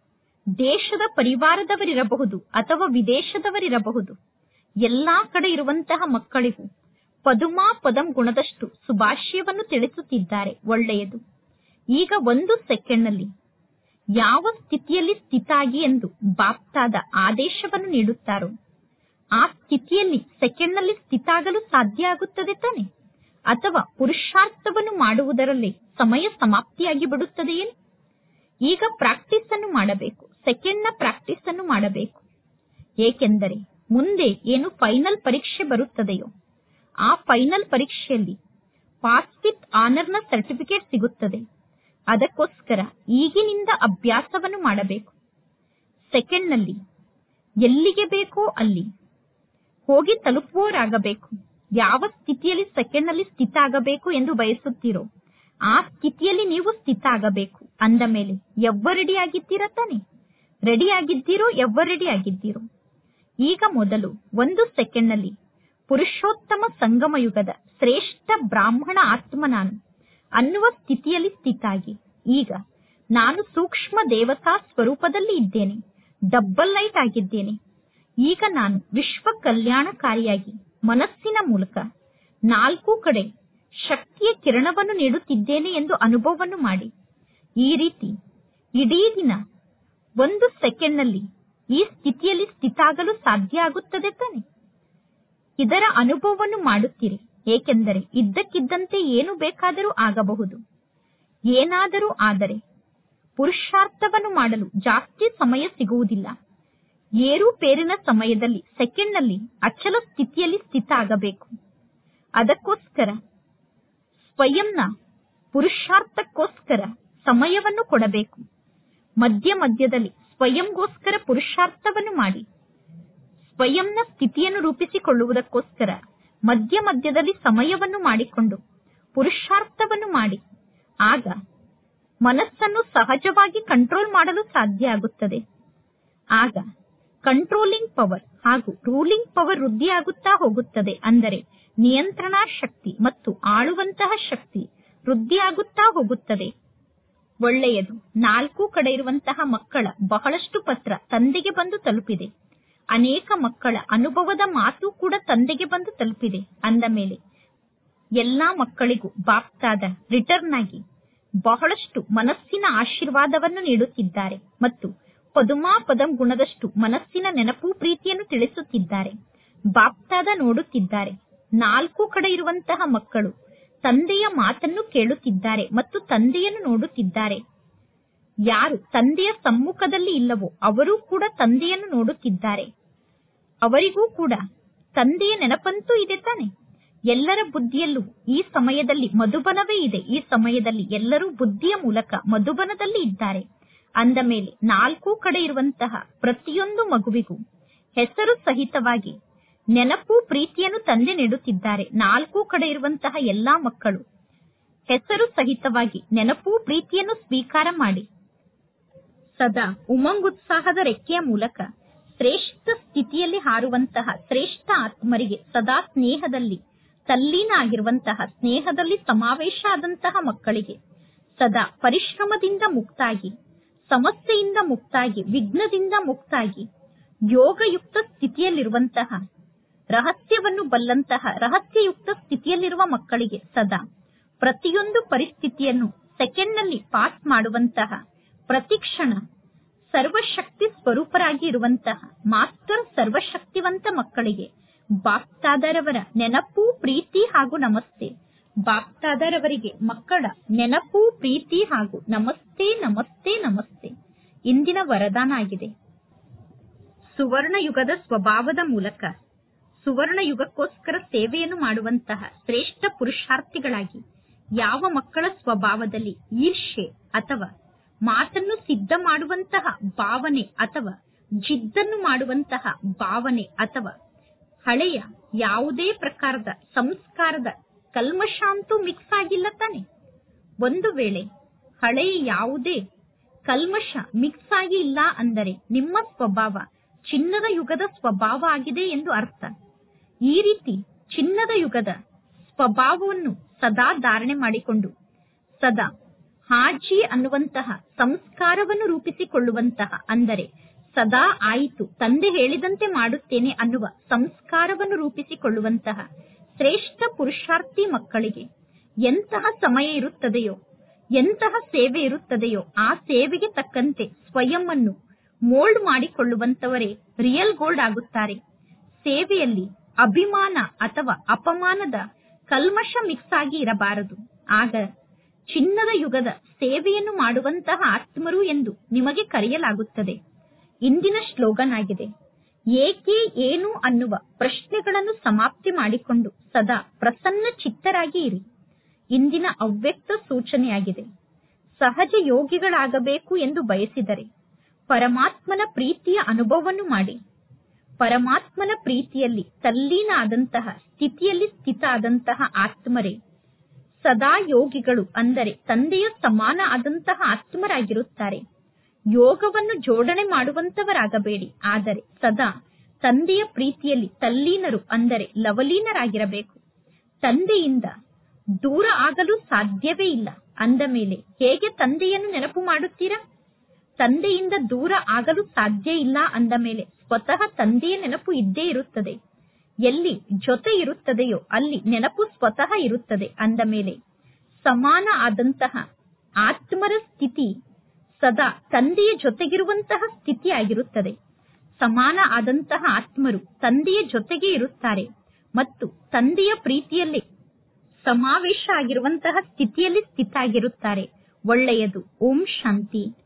ದೇಶದ ಪರಿವಾರದವರಿರಬಹುದು ಅಥವಾ ವಿದೇಶದವರಿರಬಹುದು ಎಲ್ಲಾ ಕಡೆ ಇರುವಂತಹ ಮಕ್ಕಳಿಗೂ ಪದುಮಾ ಪದಂ ಗುಣದಷ್ಟು ಶುಭಾಶಯವನ್ನು ತಿಳಿಸುತ್ತಿದ್ದಾರೆ ಒಳ್ಳೆಯದು ಈಗ ಒಂದು ಸೆಕೆಂಡ್ನಲ್ಲಿ ಯಾವ ಸ್ಥಿತಿಯಲ್ಲಿ ಸ್ಥಿತಾಗಿ ಎಂದು ಬಾಪ್ತಾದ ಆದೇಶವನ್ನು ನೀಡುತ್ತಾರೋ ಆ ಸ್ಥಿತಿಯಲ್ಲಿ ಸೆಕೆಂಡ್ನಲ್ಲಿ ಸ್ಥಿತಾಗಲು ಸಾಧ್ಯ ಆಗುತ್ತದೆ ತಾನೆ ಅಥವಾ ಪುರುಷಾರ್ಥವನ್ನು ಮಾಡುವುದರಲ್ಲಿ ಸಮಯ ಸಮಾಪ್ತಿಯಾಗಿ ಬಿಡುತ್ತದೆಯೇ ಈಗ ಪ್ರಾಕ್ಟೀಸ್ ಅನ್ನು ಮಾಡಬೇಕು ಸೆಕೆಂಡ್ನ ಪ್ರಾಕ್ಟೀಸ್ ಅನ್ನು ಮಾಡಬೇಕು ಏಕೆಂದರೆ ಮುಂದೆ ಏನು ಫೈನಲ್ ಪರೀಕ್ಷೆ ಬರುತ್ತದೆಯೋ ಆ ಫೈನಲ್ ಪರೀಕ್ಷೆಯಲ್ಲಿ ಪಾಸ್ ವಿತ್ ಆನರ್ನ ಸರ್ಟಿಫಿಕೇಟ್ ಸಿಗುತ್ತದೆ ಅದಕ್ಕೋಸ್ಕರ ಈಗಿನಿಂದ ಅಭ್ಯಾಸವನ್ನು ಮಾಡಬೇಕು ಸೆಕೆಂಡ್ನಲ್ಲಿ ಎಲ್ಲಿಗೆ ಬೇಕೋ ಅಲ್ಲಿ ಹೋಗಿ ತಲುಪುವವರಾಗಬೇಕು ಯಾವ ಸ್ಥಿತಿಯಲ್ಲಿ ಸೆಕೆಂಡ್ನಲ್ಲಿ ಸ್ಥಿತ ಆಗಬೇಕು ಎಂದು ಬಯಸುತ್ತೀರೋ ಆ ಸ್ಥಿತಿಯಲ್ಲಿ ನೀವು ಸ್ಥಿತ ಆಗಬೇಕು ಅಂದ ಮೇಲೆ ಎವ್ವ ರೆಡಿ ಆಗಿದ್ದೀರಾ ತಾನೆ ರೆಡಿ ಆಗಿದ್ದೀರೋ ಎವ್ವ ರೆಡಿ ಆಗಿದ್ದೀರೋ ಈಗ ಮೊದಲು ಒಂದು ಸೆಕೆಂಡ್ನಲ್ಲಿ ಪುರುಷೋತ್ತಮ ಸಂಗಮ ಯುಗದ ಶ್ರೇಷ್ಠ ಬ್ರಾಹ್ಮಣ ಆತ್ಮ ನಾನು ಅನ್ನುವ ಸ್ಥಿತಿಯಲ್ಲಿ ಸ್ಥಿತಾಗಿ ಈಗ ನಾನು ಸೂಕ್ಷ್ಮ ದೇವತಾ ಸ್ವರೂಪದಲ್ಲಿ ಇದ್ದೇನೆ ಡಬ್ಬಲ್ ಲೈಟ್ ಆಗಿದ್ದೇನೆ ಈಗ ನಾನು ವಿಶ್ವ ಕಲ್ಯಾಣಕಾರಿಯಾಗಿ ಮನಸ್ಸಿನ ಮೂಲಕ ನಾಲ್ಕು ಕಡೆ ಶಕ್ತಿಯ ಕಿರಣವನ್ನು ನೀಡುತ್ತಿದ್ದೇನೆ ಎಂದು ಅನುಭವವನ್ನು ಮಾಡಿ ಈ ರೀತಿ ಇಡೀ ದಿನ ಒಂದು ಸೆಕೆಂಡ್ನಲ್ಲಿ ಈ ಸ್ಥಿತಿಯಲ್ಲಿ ಸ್ಥಿತಾಗಲು ಸಾಧ್ಯ ಆಗುತ್ತದೆ ತಾನೆ ಇದರ ಅನುಭವವನ್ನು ಮಾಡುತ್ತೀರಿ ಏಕೆಂದರೆ ಇದ್ದಕ್ಕಿದ್ದಂತೆ ಏನು ಬೇಕಾದರೂ ಆಗಬಹುದು ಏನಾದರೂ ಆದರೆ ಪುರುಷಾರ್ಥವನ್ನು ಮಾಡಲು ಜಾಸ್ತಿ ಸಮಯ ಸಿಗುವುದಿಲ್ಲ ಏರುಪೇರಿನ ಸಮಯದಲ್ಲಿ ಸೆಕೆಂಡ್ನಲ್ಲಿ ಅಚಲ ಸ್ಥಿತಿಯಲ್ಲಿ ಸ್ಥಿತ ಆಗಬೇಕು ಅದಕ್ಕೋಸ್ಕರ ಸ್ವಯಂನ ಪುರುಷಾರ್ಥಕ್ಕೋಸ್ಕರ ಸಮಯವನ್ನು ಕೊಡಬೇಕು ಮಧ್ಯ ಮಧ್ಯದಲ್ಲಿ ಸ್ವಯಂಗೋಸ್ಕರ ಪುರುಷಾರ್ಥವನ್ನು ಮಾಡಿ ಸ್ವಯಂನ ಸ್ಥಿತಿಯನ್ನು ರೂಪಿಸಿಕೊಳ್ಳುವುದಕ್ಕೋಸ್ಕರ ಮಧ್ಯ ಮಧ್ಯದಲ್ಲಿ ಸಮಯವನ್ನು ಮಾಡಿಕೊಂಡು ಪುರುಷಾರ್ಥವನ್ನು ಮಾಡಿ ಆಗ ಮನಸ್ಸನ್ನು ಸಹಜವಾಗಿ ಕಂಟ್ರೋಲ್ ಮಾಡಲು ಸಾಧ್ಯ ಆಗುತ್ತದೆ ಆಗ ಕಂಟ್ರೋಲಿಂಗ್ ಪವರ್ ಹಾಗೂ ರೂಲಿಂಗ್ ಪವರ್ ವೃದ್ಧಿಯಾಗುತ್ತಾ ಹೋಗುತ್ತದೆ ಅಂದರೆ ನಿಯಂತ್ರಣಾ ಶಕ್ತಿ ಮತ್ತು ಆಳುವಂತಹ ಶಕ್ತಿ ವೃದ್ಧಿಯಾಗುತ್ತಾ ಹೋಗುತ್ತದೆ ಒಳ್ಳೆಯದು ನಾಲ್ಕು ಕಡೆ ಇರುವಂತಹ ಮಕ್ಕಳ ಬಹಳಷ್ಟು ಪತ್ರ ತಂದೆಗೆ ಬಂದು ತಲುಪಿದೆ ಅನೇಕ ಮಕ್ಕಳ ಅನುಭವದ ಮಾತು ಕೂಡ ತಂದೆಗೆ ಬಂದು ತಲುಪಿದೆ ಅಂದ ಮೇಲೆ ಎಲ್ಲಾ ಮಕ್ಕಳಿಗೂ ಬಾಪ್ತಾದ ರಿಟರ್ನ್ ಆಗಿ ಬಹಳಷ್ಟು ಮನಸ್ಸಿನ ಆಶೀರ್ವಾದವನ್ನು ನೀಡುತ್ತಿದ್ದಾರೆ ಮತ್ತು ಪದುಮಾ ಪದಂ ಗುಣದಷ್ಟು ಮನಸ್ಸಿನ ನೆನಪು ಪ್ರೀತಿಯನ್ನು ತಿಳಿಸುತ್ತಿದ್ದಾರೆ ಬಾಪ್ತಾದ ನೋಡುತ್ತಿದ್ದಾರೆ ನಾಲ್ಕು ಕಡೆ ಇರುವಂತಹ ಮಕ್ಕಳು ತಂದೆಯ ಮಾತನ್ನು ಕೇಳುತ್ತಿದ್ದಾರೆ ಮತ್ತು ತಂದೆಯನ್ನು ನೋಡುತ್ತಿದ್ದಾರೆ ಯಾರು ತಂದೆಯ ಸಮ್ಮುಖದಲ್ಲಿ ಇಲ್ಲವೋ ಅವರೂ ಕೂಡ ತಂದೆಯನ್ನು ನೋಡುತ್ತಿದ್ದಾರೆ ಅವರಿಗೂ ಕೂಡ ತಂದೆಯ ನೆನಪಂತೂ ಇದೆ ತಾನೆ ಎಲ್ಲರ ಬುದ್ಧಿಯಲ್ಲೂ ಈ ಸಮಯದಲ್ಲಿ ಮಧುಬನವೇ ಇದೆ ಈ ಸಮಯದಲ್ಲಿ ಎಲ್ಲರೂ ಬುದ್ಧಿಯ ಮೂಲಕ ಮಧುಬನದಲ್ಲಿ ಇದ್ದಾರೆ ಅಂದ ಮೇಲೆ ನಾಲ್ಕು ಕಡೆ ಇರುವಂತಹ ಪ್ರತಿಯೊಂದು ಮಗುವಿಗೂ ಹೆಸರು ಸಹಿತವಾಗಿ ನೆನಪು ಪ್ರೀತಿಯನ್ನು ತಂದೆ ನೀಡುತ್ತಿದ್ದಾರೆ ನಾಲ್ಕು ಕಡೆ ಇರುವಂತಹ ಎಲ್ಲಾ ಮಕ್ಕಳು ಹೆಸರು ಸಹಿತವಾಗಿ ನೆನಪು ಪ್ರೀತಿಯನ್ನು ಸ್ವೀಕಾರ ಮಾಡಿ ಸದಾ ಉಮಂಗುತ್ಸಾಹದ ರೆಕ್ಕೆಯ ಮೂಲಕ ಶ್ರೇಷ್ಠ ಸ್ಥಿತಿಯಲ್ಲಿ ಹಾರುವಂತಹ ಶ್ರೇಷ್ಠ ಆತ್ಮರಿಗೆ ಸದಾ ಸ್ನೇಹದಲ್ಲಿ ತಲ್ಲೀನ ಆಗಿರುವಂತಹ ಸ್ನೇಹದಲ್ಲಿ ಸಮಾವೇಶ ಆದಂತಹ ಮಕ್ಕಳಿಗೆ ಸದಾ ಪರಿಶ್ರಮದಿಂದ ಮುಕ್ತಾಗಿ ಸಮಸ್ಯೆಯಿಂದ ಮುಕ್ತಾಗಿ ವಿಘ್ನದಿಂದ ಮುಕ್ತಾಗಿ ಯೋಗಯುಕ್ತ ಸ್ಥಿತಿಯಲ್ಲಿರುವಂತಹ ರಹಸ್ಯವನ್ನು ಬಲ್ಲಂತಹ ರಹಸ್ಯಯುಕ್ತ ಸ್ಥಿತಿಯಲ್ಲಿರುವ ಮಕ್ಕಳಿಗೆ ಸದಾ ಪ್ರತಿಯೊಂದು ಪರಿಸ್ಥಿತಿಯನ್ನು ಸೆಕೆಂಡ್ನಲ್ಲಿ ಪಾಸ್ ಮಾಡುವಂತಹ ಪ್ರತಿಕ್ಷಣ ಸರ್ವಶಕ್ತಿ ಸ್ವರೂಪರಾಗಿ ಇರುವಂತಹ ಮಾಸ್ಟರ್ ಸರ್ವಶಕ್ತಿವಂತ ಮಕ್ಕಳಿಗೆ ಬಾಪ್ತಾದರವರ ನೆನಪು ಪ್ರೀತಿ ಹಾಗೂ ನಮಸ್ತೆ ಬಾಪ್ತಾದರವರಿಗೆ ಮಕ್ಕಳ ನೆನಪು ಪ್ರೀತಿ ಹಾಗೂ ನಮಸ್ತೆ ನಮಸ್ತೆ ನಮಸ್ತೆ ಇಂದಿನ ವರದಾನ ಆಗಿದೆ ಸುವರ್ಣ ಯುಗದ ಸ್ವಭಾವದ ಮೂಲಕ ಸುವರ್ಣ ಯುಗಕ್ಕೋಸ್ಕರ ಸೇವೆಯನ್ನು ಮಾಡುವಂತಹ ಶ್ರೇಷ್ಠ ಪುರುಷಾರ್ಥಿಗಳಾಗಿ ಯಾವ ಮಕ್ಕಳ ಸ್ವಭಾವದಲ್ಲಿ ಈರ್ಷೆ ಅಥವಾ ಮಾತನ್ನು ಸಿದ್ಧ ಮಾಡುವಂತಹ ಭಾವನೆ ಅಥವಾ ಜಿದ್ದನ್ನು ಮಾಡುವಂತಹ ಭಾವನೆ ಅಥವಾ ಹಳೆಯ ಯಾವುದೇ ಪ್ರಕಾರದ ಸಂಸ್ಕಾರದ ಕಲ್ಮಶಾಂತೂ ಮಿಕ್ಸ್ ಆಗಿಲ್ಲ ತಾನೆ ಒಂದು ವೇಳೆ ಹಳೆಯ ಯಾವುದೇ ಕಲ್ಮಶ ಮಿಕ್ಸ್ ಆಗಿ ಇಲ್ಲ ಅಂದರೆ ನಿಮ್ಮ ಸ್ವಭಾವ ಚಿನ್ನದ ಯುಗದ ಸ್ವಭಾವ ಆಗಿದೆ ಎಂದು ಅರ್ಥ ಈ ರೀತಿ ಚಿನ್ನದ ಯುಗದ ಸ್ವಭಾವವನ್ನು ಸದಾ ಧಾರಣೆ ಮಾಡಿಕೊಂಡು ಸದಾ ಹಾಜಿ ಅನ್ನುವಂತಹ ಸಂಸ್ಕಾರವನ್ನು ರೂಪಿಸಿಕೊಳ್ಳುವಂತಹ ಅಂದರೆ ಸದಾ ಆಯಿತು ತಂದೆ ಹೇಳಿದಂತೆ ಮಾಡುತ್ತೇನೆ ಅನ್ನುವ ಸಂಸ್ಕಾರವನ್ನು ರೂಪಿಸಿಕೊಳ್ಳುವಂತಹ ಶ್ರೇಷ್ಠ ಪುರುಷಾರ್ಥಿ ಮಕ್ಕಳಿಗೆ ಎಂತಹ ಸಮಯ ಇರುತ್ತದೆಯೋ ಎಂತಹ ಸೇವೆ ಇರುತ್ತದೆಯೋ ಆ ಸೇವೆಗೆ ತಕ್ಕಂತೆ ಸ್ವಯಂ ಅನ್ನು ಮೋಲ್ಡ್ ಮಾಡಿಕೊಳ್ಳುವಂತವರೇ ರಿಯಲ್ ಗೋಲ್ಡ್ ಆಗುತ್ತಾರೆ ಸೇವೆಯಲ್ಲಿ ಅಭಿಮಾನ ಅಥವಾ ಅಪಮಾನದ ಕಲ್ಮಶ ಮಿಕ್ಸ್ ಆಗಿ ಇರಬಾರದು ಆಗ ಚಿನ್ನದ ಯುಗದ ಸೇವೆಯನ್ನು ಮಾಡುವಂತಹ ಆತ್ಮರು ಎಂದು ನಿಮಗೆ ಕರೆಯಲಾಗುತ್ತದೆ ಇಂದಿನ ಸ್ಲೋಗನ್ ಆಗಿದೆ ಏಕೆ ಏನು ಅನ್ನುವ ಪ್ರಶ್ನೆಗಳನ್ನು ಸಮಾಪ್ತಿ ಮಾಡಿಕೊಂಡು ಸದಾ ಪ್ರಸನ್ನ ಚಿತ್ತರಾಗಿ ಇರಿ ಇಂದಿನ ಅವ್ಯಕ್ತ ಸೂಚನೆಯಾಗಿದೆ ಸಹಜ ಯೋಗಿಗಳಾಗಬೇಕು ಎಂದು ಬಯಸಿದರೆ ಪರಮಾತ್ಮನ ಪ್ರೀತಿಯ ಅನುಭವವನ್ನು ಮಾಡಿ ಪರಮಾತ್ಮನ ಪ್ರೀತಿಯಲ್ಲಿ ತಲ್ಲೀನ ಆದಂತಹ ಸ್ಥಿತಿಯಲ್ಲಿ ಸ್ಥಿತ ಆದಂತಹ ಆತ್ಮರೇ ಸದಾ ಯೋಗಿಗಳು ಅಂದರೆ ತಂದೆಯ ಸಮಾನ ಆದಂತಹ ಆತ್ಮರಾಗಿರುತ್ತಾರೆ ಯೋಗವನ್ನು ಜೋಡಣೆ ಮಾಡುವಂತವರಾಗಬೇಡಿ ಆದರೆ ಸದಾ ತಂದೆಯ ಪ್ರೀತಿಯಲ್ಲಿ ತಲ್ಲೀನರು ಅಂದರೆ ಲವಲೀನರಾಗಿರಬೇಕು ತಂದೆಯಿಂದ ದೂರ ಆಗಲು ಸಾಧ್ಯವೇ ಇಲ್ಲ ಅಂದ ಮೇಲೆ ಹೇಗೆ ತಂದೆಯನ್ನು ನೆನಪು ಮಾಡುತ್ತೀರಾ ತಂದೆಯಿಂದ ದೂರ ಆಗಲು ಸಾಧ್ಯ ಇಲ್ಲ ಅಂದ ಮೇಲೆ ಸ್ವತಃ ತಂದೆಯ ನೆನಪು ಇದ್ದೇ ಇರುತ್ತದೆ ಎಲ್ಲಿ ಜೊತೆ ಇರುತ್ತದೆಯೋ ಅಲ್ಲಿ ನೆನಪು ಸ್ವತಃ ಇರುತ್ತದೆ ಅಂದ ಮೇಲೆ ಸಮಾನ ಆದಂತಹ ಆತ್ಮರ ಸ್ಥಿತಿ ಸದಾ ತಂದೆಯ ಜೊತೆಗಿರುವಂತಹ ಸ್ಥಿತಿ ಆಗಿರುತ್ತದೆ ಸಮಾನ ಆದಂತಹ ಆತ್ಮರು ತಂದೆಯ ಜೊತೆಗೆ ಇರುತ್ತಾರೆ ಮತ್ತು ತಂದೆಯ ಪ್ರೀತಿಯಲ್ಲಿ ಸಮಾವೇಶ ಆಗಿರುವಂತಹ ಸ್ಥಿತಿಯಲ್ಲಿ ಸ್ಥಿತ ಆಗಿರುತ್ತಾರೆ ಒಳ್ಳೆಯದು ಓಂ ಶಾಂತಿ